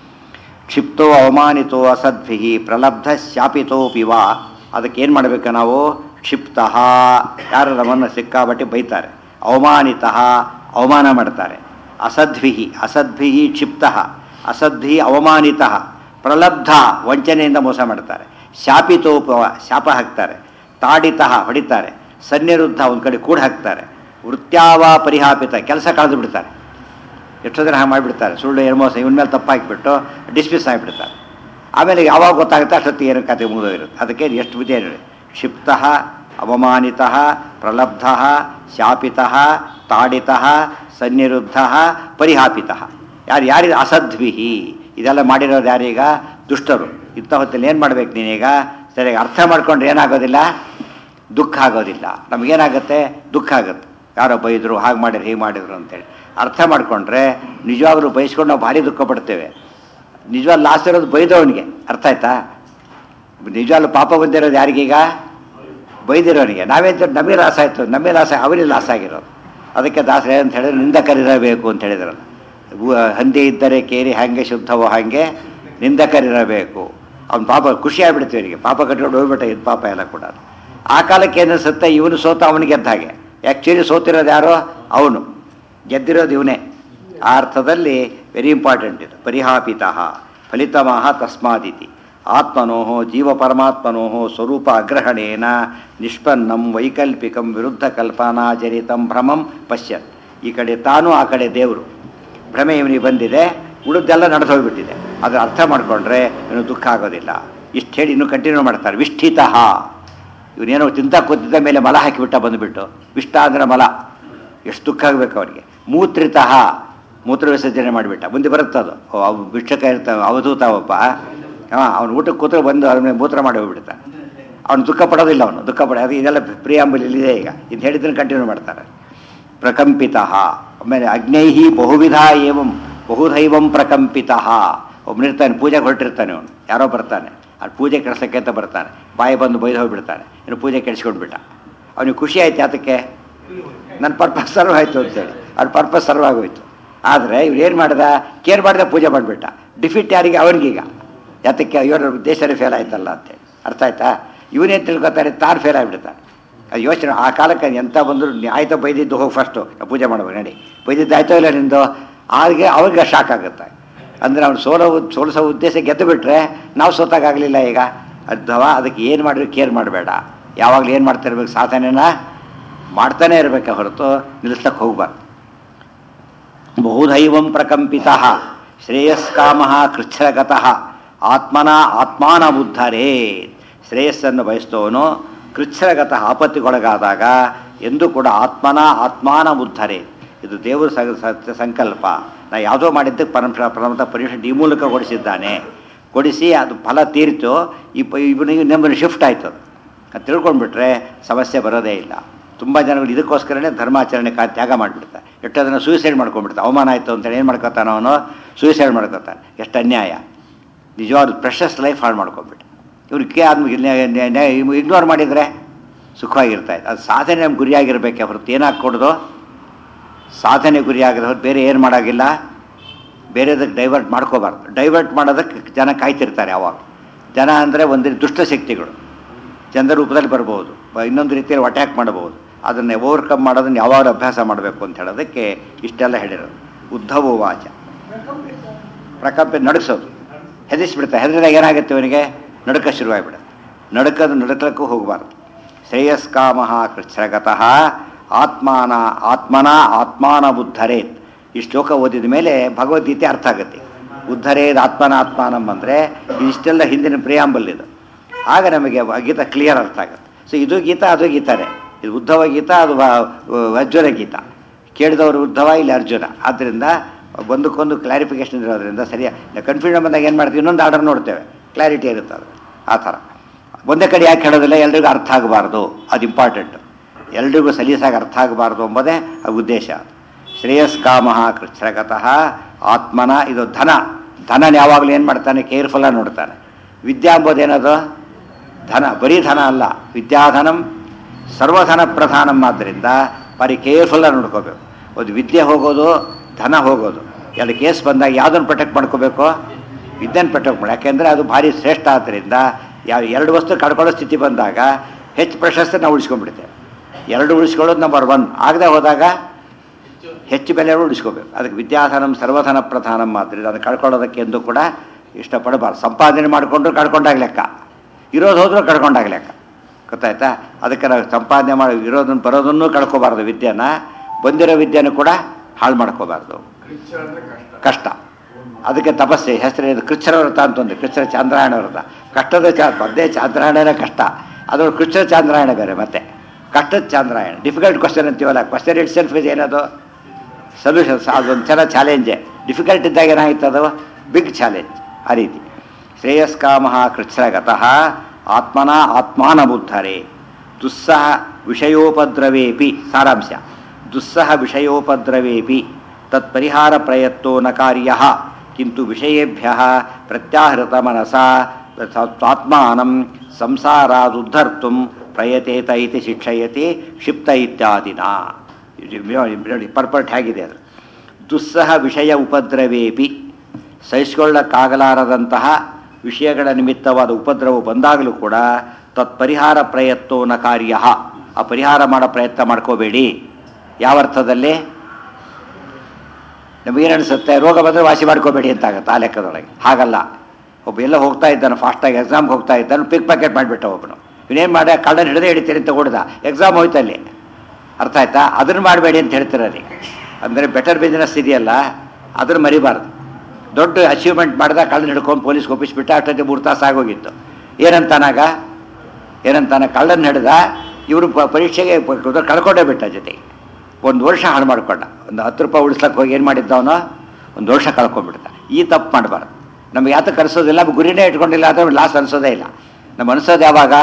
ಕ್ಷಿಪ್ತೋ ಅವಮಾನಿತೋ ಅಸದ್ಭಿ ಪ್ರಲಬ್ಧ ಶಾಪಿತೋಪಿ ವಾ ಅದಕ್ಕೆ ಏನು ಮಾಡಬೇಕು ನಾವು ಕ್ಷಿಪ್ತ ಯಾರು ನಮ್ಮನ್ನು ಸಿಕ್ಕಾಬಟ್ಟಿ ಬೈತಾರೆ ಅವಮಾನಿತ ಅವಮಾನ ಮಾಡ್ತಾರೆ ಅಸದ್ಭಿ ಅಸದ್ಭಿ ಕ್ಷಿಪ್ತ ಅಸದ್ಭಿ ಅವಮಾನಿತ ಪ್ರಲಬ್ಧ ವಂಚನೆಯಿಂದ ಮೋಸ ಮಾಡ್ತಾರೆ ಶಾಪಿತೋಪ ಶಾಪ ಹಾಕ್ತಾರೆ ತಾಡಿತ ಹೊಡಿತಾರೆ ಸನ್ನಿರುದ್ಧ ಒಂದು ಕಡೆ ಕೂಡ ಹಾಕ್ತಾರೆ ವೃತ್ಯಾವ ಪರಿಹಾಪಿತ ಕೆಲಸ ಕಳೆದು ಬಿಡ್ತಾರೆ ಎಷ್ಟೋ ಜನ ಹಾಗೆ ಮಾಡಿಬಿಡ್ತಾರೆ ಸುಳ್ಳು ಏನು ಮೋಸ ಇವನ ಮೇಲೆ ತಪ್ಪಾಕಿಬಿಟ್ಟು ಡಿಸ್ಮಿಸ್ ಆಗಿಬಿಡ್ತಾರೆ ಆಮೇಲೆ ಯಾವಾಗ ಗೊತ್ತಾಗುತ್ತೆ ಅಷ್ಟೊತ್ತಿಗೆ ಏನು ಕತೆ ಮುಗಿದೋಗಿರುತ್ತೆ ಅದಕ್ಕೆ ಎಷ್ಟು ಬುದ್ಧಿ ಹೇಳಿ ಕ್ಷಿಪ್ತ ಅವಮಾನಿತ ಪ್ರಲಬ್ಧ ಶಾಪಿತ ತಾಡಿತ ಸನ್ನಿರುದ್ಧ ಪರಿಹಾಪಿತ ಯಾರು ಯಾರಿಗೆ ಅಸದ್ವಿಹಿ ಇದೆಲ್ಲ ಮಾಡಿರೋದು ಯಾರೀಗ ದುಷ್ಟರು ಇಂಥ ಹೊತ್ತಲ್ಲಿ ಏನು ಮಾಡ್ಬೇಕು ನೀನೀಗ ಸರಿಯಾಗಿ ಅರ್ಥ ಮಾಡ್ಕೊಂಡ್ರೆ ಏನಾಗೋದಿಲ್ಲ ದುಃಖ ಆಗೋದಿಲ್ಲ ನಮಗೇನಾಗುತ್ತೆ ದುಃಖ ಆಗುತ್ತೆ ಯಾರೋ ಬೈದರು ಹಾಗೆ ಮಾಡಿದ್ರು ಹೀಗೆ ಮಾಡಿದ್ರು ಅಂತೇಳಿ ಅರ್ಥ ಮಾಡಿಕೊಂಡ್ರೆ ನಿಜವಾಗ್ಲೂ ಬಯಸ್ಕೊಂಡು ನಾವು ಭಾರಿ ದುಃಖ ಪಡ್ತೇವೆ ನಿಜವಾಗ್ ಲಾಸ್ ಇರೋದು ಬೈದವನಿಗೆ ಅರ್ಥ ಆಯ್ತಾ ನಿಜವಾಗ್ಲೂ ಪಾಪ ಬಂದಿರೋದು ಯಾರಿಗೀಗ ಬೈದಿರೋನಿಗೆ ನಾವೇನ್ ನಮಗೆ ಲಾಸ್ ಆಯಿತು ನಮಗೆ ಲಾಸ್ ಅವರಿಗೆ ಲಾಸ್ ಆಗಿರೋದು ಅದಕ್ಕೆ ದಾಸರ ಅಂತ ಹೇಳಿದ್ರೆ ನಿಂದಕರಿರಬೇಕು ಅಂತ ಹೇಳಿದ್ರಲ್ಲ ಉ- ಹಂದಿ ಇದ್ದರೆ ಕೇರಿ ಹಾಗೆ ಶುದ್ಧವೋ ಹಾಗೆ ನಿಂದಕರಿರಬೇಕು ಅವ್ನು ಪಾಪ ಖುಷಿ ಆಗ್ಬಿಡ್ತೀವಿ ಅವನಿಗೆ ಪಾಪ ಕಟ್ಕೊಂಡು ಹೋಗ್ಬಿಟ್ಟ ಇದು ಪಾಪ ಎಲ್ಲ ಕೂಡ ಆ ಕಾಲಕ್ಕೆ ಏನಿಸುತ್ತೆ ಇವನು ಸೋತ ಅವನಿಗೆ ಗೆದ್ದ ಹಾಗೆ ಆ್ಯಕ್ಚುಲಿ ಸೋತಿರೋದು ಯಾರೋ ಅವನು ಗೆದ್ದಿರೋದು ಇವನೇ ಆ ಅರ್ಥದಲ್ಲಿ ವೆರಿ ಇಂಪಾರ್ಟೆಂಟ್ ಇದು ಪರಿಹಾಪಿತ ಫಲಿತಮಃ ತಸ್ಮಾದಿತಿ ಆತ್ಮನೋ ಜೀವ ಪರಮಾತ್ಮನೋ ಸ್ವರೂಪ ಅಗ್ರಹಣೇನ ನಿಷ್ಪನ್ನಂ ವೈಕಲ್ಪಿಕಂ ವಿರುದ್ಧ ಕಲ್ಪನಾಚರಿತಂ ಭ್ರಮಂ ಪಶ್ಯತ್ ಈ ಕಡೆ ತಾನು ಆ ಕಡೆ ದೇವರು ಭ್ರಮೆ ಇವನಿಗೆ ಬಂದಿದೆ ಉಳಿದೆಲ್ಲ ನಡೆದು ಹೋಗ್ಬಿಟ್ಟಿದೆ ಅದರ ಅರ್ಥ ಮಾಡಿಕೊಂಡ್ರೆ ಇವನು ದುಃಖ ಆಗೋದಿಲ್ಲ ಇಷ್ಟು ಹೇಳಿ ಇನ್ನೂ ಕಂಟಿನ್ಯೂ ಮಾಡ್ತಾರೆ ವಿಷ್ಠಿತ ಇವನೇನೋ ತಿಂತ ಕೂತಿದ್ದ ಮೇಲೆ ಮಲ ಹಾಕಿಬಿಟ್ಟ ಬಂದುಬಿಟ್ಟು ವಿಷ್ಟ ಅಂದರೆ ಮಲ ಎಷ್ಟು ದುಃಖ ಆಗಬೇಕು ಅವನಿಗೆ ಮೂತ್ರಿತಃ ಮೂತ್ರ ವಿಸರ್ಜನೆ ಮಾಡಿಬಿಟ್ಟ ಮುಂದೆ ಬರುತ್ತೆ ಅದು ಓ, ಅವ್ ಭಿಕ್ಷಕ ಇರ್ತಾವ ಅವಧೂತ ಒಬ್ಬ ಹಾಂ ಅವನು ಊಟಕ್ಕೆ ಕೂತ್ರೆ ಬಂದು ಅವನ ಮೇಲೆ ಮೂತ್ರ ಮಾಡಿ ಹೋಗ್ಬಿಡ್ತಾನೆ ಅವನು ದುಃಖ ಪಡೋದಿಲ್ಲ ಅವನು ದುಃಖ ಪಡ ಅದು ಇದೆಲ್ಲ ಪ್ರಿಯಾಂಬಲ್ ಇಲ್ಲಿದೆ ಈಗ ಇದು ಹೇಳಿದ್ರೆ ಕಂಟಿನ್ಯೂ ಮಾಡ್ತಾರೆ ಪ್ರಕಂಪಿತ ಆಮೇಲೆ ಅಗ್ನೈಹಿ ಬಹುವಿಧ ಏವಂ ಬಹುದೈವಂ ಪ್ರಕಂಪಿತ ಒಬ್ಬನಿರ್ತಾನೆ ಪೂಜೆಗೆ ಹೊರಟಿರ್ತಾನೆ ಅವನು ಯಾರೋ ಬರ್ತಾನೆ ಅದು ಪೂಜೆ ಕೆಡ್ಸಕ್ಕೆ ಅಂತ ಬರ್ತಾನೆ ಬಾಯಿ ಬಂದು ಬೈದು ಹೋಗ್ಬಿಡ್ತಾನೆ ಇನ್ನು ಪೂಜೆ ಕೆಡಿಸ್ಕೊಂಡ್ಬಿಟ್ಟ ಅವನಿಗೆ ಖುಷಿ ಆಯ್ತು ಯಾತಕ್ಕೆ ನನ್ನ ಪರ್ಪಸ್ ಸರ್ವ್ ಆಯಿತು ಅಂತೇಳಿ ಅವ್ರ ಪರ್ಪಸ್ ಸರ್ವ್ ಆಗೋಯ್ತು ಆದರೆ ಇವ್ರು ಏನು ಮಾಡ್ದ ಕೇರ್ ಮಾಡಿದ ಪೂಜೆ ಮಾಡಿಬಿಟ್ಟ ಡಿಫಿಟ್ ಯಾರಿಗೆ ಅವನಿಗೀಗ ಯಾತಕ್ಕೆ ಇವ್ರ ದೇಶನೇ ಫೇಲ್ ಆಯ್ತಲ್ಲ ಅಂತೇಳಿ ಅರ್ಥ ಆಯ್ತಾ ಇವನೇನು ತಿಳ್ಕೊತಾರೆ ತಾನು ಫೇಲ್ ಆಗಿಬಿಡ್ತಾನೆ ಅದು ಯೋಚನೆ ಆ ಕಾಲಕ್ಕೆ ಎಂತ ಬಂದರು ಆಯ್ತು ಬೈದಿದ್ದು ಹೋಗಿ ಫಸ್ಟು ಪೂಜೆ ಮಾಡ್ಬೇಕು ನಡಿ ಬೈದಿದ್ದು ಆಯ್ತೋ ಇಲ್ಲ ನಿಂದು ಆಗ ಅವಾಗ ಶಾಕ್ ಆಗುತ್ತೆ ಅಂದರೆ ಅವ್ನು ಸೋಲೋ ಉದ್- ಸೋಲಿಸೋ ಉದ್ದೇಶ ಗೆದ್ದು ಬಿಟ್ರೆ ನಾವು ಸೋತಾಗಲಿಲ್ಲ ಈಗ ಅಥವಾ ಅದಕ್ಕೆ ಏನು ಮಾಡಿದ್ರು ಕೇರ್ ಮಾಡಬೇಡ ಯಾವಾಗಲೂ ಏನು ಮಾಡ್ತಾ ಇರ್ಬೇಕು ಸಾಧನೆನ ಮಾಡ್ತಾನೆ ಇರಬೇಕೆ ಹೊರತು ನಿಲ್ಲಿಸ್ಲಕ್ಕೆ ಹೋಗ್ಬಾರ್ದು ಬಹುದೈವಂ ಪ್ರಕಂಪಿತ ಶ್ರೇಯಸ್ಕಾಮ ಕೃಚ್ಛ್ರಗತಃ ಆತ್ಮನ ಆತ್ಮಾನ ಬುದ್ಧರೇ ಶ್ರೇಯಸ್ಸನ್ನು ಬಯಸ್ತವನು ಕೃಚ್ಛ್ರಗತಃ ಆಪತ್ತಿಗೊಳಗಾದಾಗ ಎಂದೂ ಕೂಡ ಆತ್ಮನ ಆತ್ಮಾನ ಬುದ್ಧರೇ ಇದು ದೇವರು ಸ- ಸತ್ಯ ಸಂಕಲ್ಪ ನಾ ಯಾವುದೋ ಮಾಡಿದ್ದಕ್ಕೆ ಪರಮ ಪರಮತ ಪರ್ಮಿಷನ್ ಈ ಮೂಲಕ ಕೊಡಿಸಿದ್ದಾನೆ ಕೊಡಿಸಿ ಅದು ಫಲ ತೀರಿತು ಈ ಪ ಇವನಿಗೆ ನಮ್ಮನ್ನು ಶಿಫ್ಟ್ ಆಯ್ತು ಅದು ಅದು ತಿಳ್ಕೊಂಡ್ಬಿಟ್ರೆ ಸಮಸ್ಯೆ ಬರೋದೇ ಇಲ್ಲ ತುಂಬ ಜನಗಳು ಇದಕ್ಕೋಸ್ಕರನೇ ಧರ್ಮಾಚರಣೆ ಕಾ ತ್ಯಾಗ ಮಾಡಿಬಿಡ್ತಾರೆ ಎಷ್ಟು ಅದನ್ನು ಸೂಸೈಡ್ ಮಾಡ್ಕೊಂಡ್ಬಿಡ್ತಾರೆ ಅವಮಾನ ಆಯಿತು ಅಂತೇಳಿ ಏನು ಮಾಡ್ಕೊತಾನೆ ಅವನು ಸೂಸೈಡ್ ಮಾಡ್ಕೊತಾನೆ ಎಷ್ಟು ಅನ್ಯಾಯ ನಿಜವಾದ ಪ್ರೆಷಸ್ ಲೈಫ್ ಹಾಳು ಮಾಡ್ಕೊಂಡ್ಬಿಟ್ಟು ಇವ್ರಿಗೆ ಆದ್ಮೇಲೆ ಇಗ್ನೋರ್ ಮಾಡಿದರೆ ಸುಖವಾಗಿರ್ತಾ ಇತ್ತು ಅದು ಸಾಧನೆ ನಮ್ಗೆ ಗುರಿಯಾಗಿರ್ಬೇಕೆ ಹೊರತು ಏನಾಗಿ ಕೊಡೋದು ಸಾಧನೆ ಗುರಿಯಾಗಿರೋ ಹೊರತು ಬೇರೆ ಏನು ಮಾಡೋಗಿಲ್ಲ ಬೇರೆದಕ್ಕೆ ಡೈವರ್ಟ್ ಮಾಡ್ಕೋಬಾರ್ದು ಡೈವರ್ಟ್ ಮಾಡೋದಕ್ಕೆ ಜನ ಕಾಯ್ತಿರ್ತಾರೆ ಅವಾಗ ಜನ ಅಂದರೆ ಒಂದು ದುಷ್ಟಶಕ್ತಿಗಳು ಚಂದ್ರ ರೂಪದಲ್ಲಿ ಬರ್ಬೋದು ಬ- ಇನ್ನೊಂದು ರೀತಿಯಲ್ಲಿ ಅಟ್ಯಾಕ್ ಮಾಡಬಹುದು ಅದನ್ನು ಓವರ್ಕಮ್ ಮಾಡೋದನ್ನು ಯಾವಾಗ ಅಭ್ಯಾಸ ಮಾಡಬೇಕು ಅಂತ ಹೇಳೋದಕ್ಕೆ ಇಷ್ಟೆಲ್ಲ ಹೇಳಿರೋದು ಉದ್ಧವ ವಾಚ ಪ್ರಕಂಪ ನಡುಗಿಸೋದು ಹೆದರಿಸ್ಬಿಡ್ತಾರೆ ಹೆದರಿದಾಗ ಏನಾಗುತ್ತೆ ಇವನಿಗೆ ನಡುಕ ಶುರುವಾಗಿಬಿಡುತ್ತೆ ನಡುಕದ ನಡುಕಕ್ಕೂ ಹೋಗಬಾರ್ದು ಶ್ರೇಯಸ್ಕಾಮ ಕೃಚ್ಛ್ರಗತಃ ಆತ್ಮಾನ ಆತ್ಮನ ಆತ್ಮಾನ ಉದ್ಧರೇತ್ ಈ ಶ್ಲೋಕ ಓದಿದ ಮೇಲೆ ಭಗವದ್ಗೀತೆ ಅರ್ಥ ಆಗುತ್ತೆ ಉದ್ಧರೇದ್ ಆತ್ಮನ ಆತ್ಮಾನಂ ಅಂದರೆ ಇಷ್ಟೆಲ್ಲ ಹಿಂದಿನ ಪ್ರಿಯಾಂಬಲ್ ಇದು ಆಗ ನಮಗೆ ವ- ಗೀತಾ ಕ್ಲಿಯರ್ ಅರ್ಥ ಆಗುತ್ತೆ ಸೊ ಇದು ಗೀತಾ ಅದು ಗೀತಾನೇ ಇದು ಉದ್ಧವ ಗೀತಾ ಅದು ವ- ವ- ಅರ್ಜುನ ಗೀತಾ ಕೇಳಿದವರು ಉದ್ಧವ ಇಲ್ಲಿ ಅರ್ಜುನ ಆದ್ದರಿಂದ ಒಂದಕ್ಕೊಂದು ಕ್ಲಾರಿಫಿಕೇಶನ್ ಇರೋದ್ರಿಂದ ಸರಿಯಾ ಕನ್ಫ್ಯೂಷನ್ ಬಂದಾಗ ಏನು ಮಾಡ್ತೀವಿ ಇನ್ನೊಂದು ಆರ್ಡರ್ ನೋಡ್ತೇವೆ ಕ್ಲಾರಿಟಿ ಇರುತ್ತೆ ಅದು ಆ ಥರ ಒಂದೇ ಕಡೆ ಯಾಕೆ ಹೇಳೋದಿಲ್ಲ ಎಲ್ರಿಗೂ ಅರ್ಥ ಆಗಬಾರ್ದು ಅದು ಇಂಪಾರ್ಟೆಂಟ್ ಎಲ್ರಿಗೂ ಸಲೀಸಾಗಿ ಅರ್ಥ ಆಗಬಾರ್ದು ಎಂಬುದೇ ಆ ಉದ್ದೇಶ ಶ್ರೇಯಸ್ಕಾಮ ಕೃಚ್ಛ್ರಗತಃ ಆತ್ಮನ ಇದು ಧನ ಧನನ ಯಾವಾಗಲೂ ಏನು ಮಾಡ್ತಾನೆ ಕೇರ್ಫುಲ್ಲಾಗಿ ನೋಡ್ತಾನೆ ವಿದ್ಯಾ ಎಂಬುದೇನದು ಧನ ಬರೀ ಧನ ಅಲ್ಲ ವಿದ್ಯಾಧನಂ ಸರ್ವಧನ ಪ್ರಧಾನಂ ಆದ್ದರಿಂದ ಭಾರಿ ಕೇರ್ಫುಲ್ಲಾಗಿ ನೋಡ್ಕೋಬೇಕು ಒಂದು ವಿದ್ಯೆ ಹೋಗೋದು ಧನ ಹೋಗೋದು ಎರಡು ಕೇಸ್ ಬಂದಾಗ ಯಾವುದನ್ನು ಪ್ರೊಟೆಕ್ಟ್ ಮಾಡ್ಕೋಬೇಕು ವಿದ್ಯೆನ ಪ್ರೊಟೆಕ್ಟ್ ಮಾಡಿ ಯಾಕೆಂದರೆ ಅದು ಭಾರಿ ಶ್ರೇಷ್ಠ ಆದ್ದರಿಂದ ಯಾವ ಎರಡು ವಸ್ತು ಕಳ್ಕೊಳ್ಳೋ ಸ್ಥಿತಿ ಬಂದಾಗ ಹೆಚ್ಚು ಪ್ರಶಸ್ತಿ ನಾವು ಉಳಿಸ್ಕೊಂಡ್ಬಿಡ್ತೇವೆ ಎರಡು ಉಳಿಸ್ಕೊಳ್ಳೋದು ನಂಬರ್ ಒನ್ ಆಗದೆ ಹೋದಾಗ ಹೆಚ್ಚು ಬೆಲೆ ಉಳಿಸ್ಕೋಬೇಕು ಅದಕ್ಕೆ ವಿದ್ಯಾಧನಂ ಸರ್ವಧನ ಪ್ರಧಾನಂ ಆದ್ದರಿಂದ ಅದು ಕಳ್ಕೊಳ್ಳೋದಕ್ಕೆ ಎಂದು ಕೂಡ ಇಷ್ಟಪಡಬಾರ್ದು ಸಂಪಾದನೆ ಮಾಡಿಕೊಂಡ್ರು ಕಳ್ಕೊಂಡಾಗ ಲೆಕ್ಕ ಇರೋದು ಹೋದ್ರೂ ಕಳ್ಕೊಂಡಾಗ ಲೆಕ್ಕ ಗೊತ್ತಾಯ್ತಾ ಅದಕ್ಕೆ ನಾವು ಸಂಪಾದನೆ ಮಾಡಿ ಇರೋದನ್ನು ಬರೋದನ್ನು ಕಳ್ಕೊಬಾರ್ದು ವಿದ್ಯೆನ ಬಂದಿರೋ ವಿದ್ಯೆನೂ ಕೂಡ ಹಾಳು ಮಾಡ್ಕೋಬಾರ್ದು ಕೃಚ್ಛ ಅಂದ್ರೆ ಕಷ್ಟ ಕಷ್ಟ ಅದಕ್ಕೆ ತಪಸ್ಸೆ ಹೆಸರು ಇದು ಕೃಚ್ಛರ ವ್ರತ ಅಂತ ಒಂದು ಕೃಚ್ಛರ ಚಾಂದ್ರಾಯಣ ವ್ರತ ಕಷ್ಟದ ಚಾ ಪದ್ಯ ಚಾಂದ್ರಾಯಣನೇ ಕಷ್ಟ ಅದು ಕೃಚ್ಛರ ಚಾಂದ್ರಾಯಣ ಬೇರೆ ಮತ್ತೆ ಕಷ್ಟದ ಚಾಂದ್ರಾಯಣ ಡಿಫಿಕಲ್ಟ್ ಕ್ವಶನ್ ಅಂತೀವಲ್ಲ ಕ್ವಶನ್ ಇಟ್ ಸೆಲ್ಫ್ ಇದು ಏನದು ಸೊಲ್ಯೂಷನ್ಸ್ ಅದೊಂದು ಚೆನ್ನಾಗಿ ಚಾಲೆಂಜೆ ಡಿಫಿಕಲ್ಟ್ ಇದ್ದಾಗ ಏನಾಯ್ತು ಅದು ಬಿಗ್ ಚಾಲೆಂಜ್ ಆ ರೀತಿ ಶ್ರೇಯಸ್ಕಾಮ ಕೃಚ್ಛ್ರಗತಃ ಆತ್ಮನ ಆತ್ಮಾನ ಬುದ್ಧರೇ ದುಸ್ಸಹ ವಿಷಯೋಪದ್ರವೇಪಿ ಸಾರಾಂಶ ದುಸ್ಸಹ ವಿಷಯೋಪದ್ರವೇಪಿ ತತ್ಪರಿಹಾರ ಪ್ರಯತ್ನೋ ನ ಕಾರ್ಯ ಕಿಂತು ವಿಷಯೇಭ್ಯ ಪ್ರತ್ಯಾಹೃತ ಮನಸ ಆತ್ಮಾನಂ ಸಂಸಾರಾದುದ್ಧರ್ತು ಪ್ರಯತೇತ ಇತಿ ಶಿಕ್ಷಯತಿ ಕ್ಷಿಪ್ತ ಇತ್ಯಾದಿನ ನೋಡಿ ಪರ್ಪರ್ಟ್ ಹೇಗಿದೆ ಅದು ದುಸ್ಸಹ ವಿಷಯ ಉಪದ್ರವೇಪಿ ಸಹಿಸಿಕೊಳ್ಳಕ್ಕಾಗಲಾರದಂತಹ ವಿಷಯಗಳ ನಿಮಿತ್ತವಾದ ಉಪದ್ರವ ಬಂದಾಗಲೂ ಕೂಡ ತತ್ಪರಿಹಾರ ಪ್ರಯತ್ನೋ ನ ಕಾರ್ಯ ಆ ಪರಿಹಾರ ಮಾಡೋ ಪ್ರಯತ್ನ ಮಾಡ್ಕೋಬೇಡಿ ಯಾವ ಅರ್ಥದಲ್ಲಿ ನಮಗೇನನ್ಸುತ್ತೆ ರೋಗ ಬಂದರೆ ವಾಸಿ ಮಾಡ್ಕೋಬೇಡಿ ಅಂತಾಗತ್ತೆ ಆ ಲೆಕ್ಕದೊಳಗೆ ಹಾಗಲ್ಲ ಒಬ್ಬ ಎಲ್ಲ ಹೋಗ್ತಾ ಇದ್ದಾನೆ ಫಾಸ್ಟಾಗಿ ಎಕ್ಸಾಮ್ಗೆ ಹೋಗ್ತಾ ಇದ್ದಾನೆ ಪಿಕ್ ಪ್ಯಾಕೆಟ್ ಮಾಡಿಬಿಟ್ಟ ಒಬ್ಬನು ಇವನೇನು ಮಾಡಿ ಕಳ್ಳನ ಹಿಡಿದೇ ಹಿಡಿತೀರಿ ಅಂತ ಕೊಡ್ದ ಎಕ್ಸಾಮ್ ಹೋಯ್ತಲ್ಲಿ ಅರ್ಥ ಆಯ್ತಾ ಅದನ್ನು ಮಾಡಬೇಡಿ ಅಂತ ಹೇಳ್ತಿರೋರಿ ಅಂದರೆ ಬೆಟರ್ ಬಿಸ್ನೆಸ್ ಇದೆಯಲ್ಲ ಅದನ್ನು ಮರಿಬಾರ್ದು ದೊಡ್ಡ ಅಚೀವ್ಮೆಂಟ್ ಮಾಡಿದ ಕಳ್ಳನ ಹಿಡ್ಕೊಂಡು ಪೊಲೀಸ್ಗೆ ಒಪ್ಪಿಸ್ಬಿಟ್ಟ ಅಷ್ಟೊತ್ತಿಗೆ ಮೂರು ತಾಸು ಆಗೋಗಿತ್ತು ಏನಂತಾನಾಗ ಏನಂತಾನೆ ಕಳ್ಳನ್ನು ಹಿಡ್ದ ಇವರು ಪರೀಕ್ಷೆಗೆ ಪ- ಕಳ್ಕೊಂಡೇ ಬಿಟ್ಟ ಜೊತೆಗೆ ಒಂದು ವರ್ಷ ಹಾಳು ಮಾಡ್ಕೊಂಡ ಒಂದು ಹತ್ತು ರೂಪಾಯಿ ಉಳಿಸ್ಲಕ್ಕೆ ಹೋಗಿ ಏನು ಮಾಡಿದ್ದವನು ಒಂದು ವರ್ಷ ಕಳ್ಕೊಂಡ್ಬಿಡ್ತ ಈ ತಪ್ಪು ಮಾಡಬಾರ್ದು ನಮ್ಗೆ ಯಾತಕ್ಕೆ ಅನಿಸೋದಿಲ್ಲ ಗುರಿನೇ ಇಟ್ಕೊಂಡಿಲ್ಲ ಆದರೆ ಲಾಸ್ ಅನಿಸೋದೇ ಇಲ್ಲ ನಮ್ಮ ಅನಿಸೋದು ಯಾವಾಗ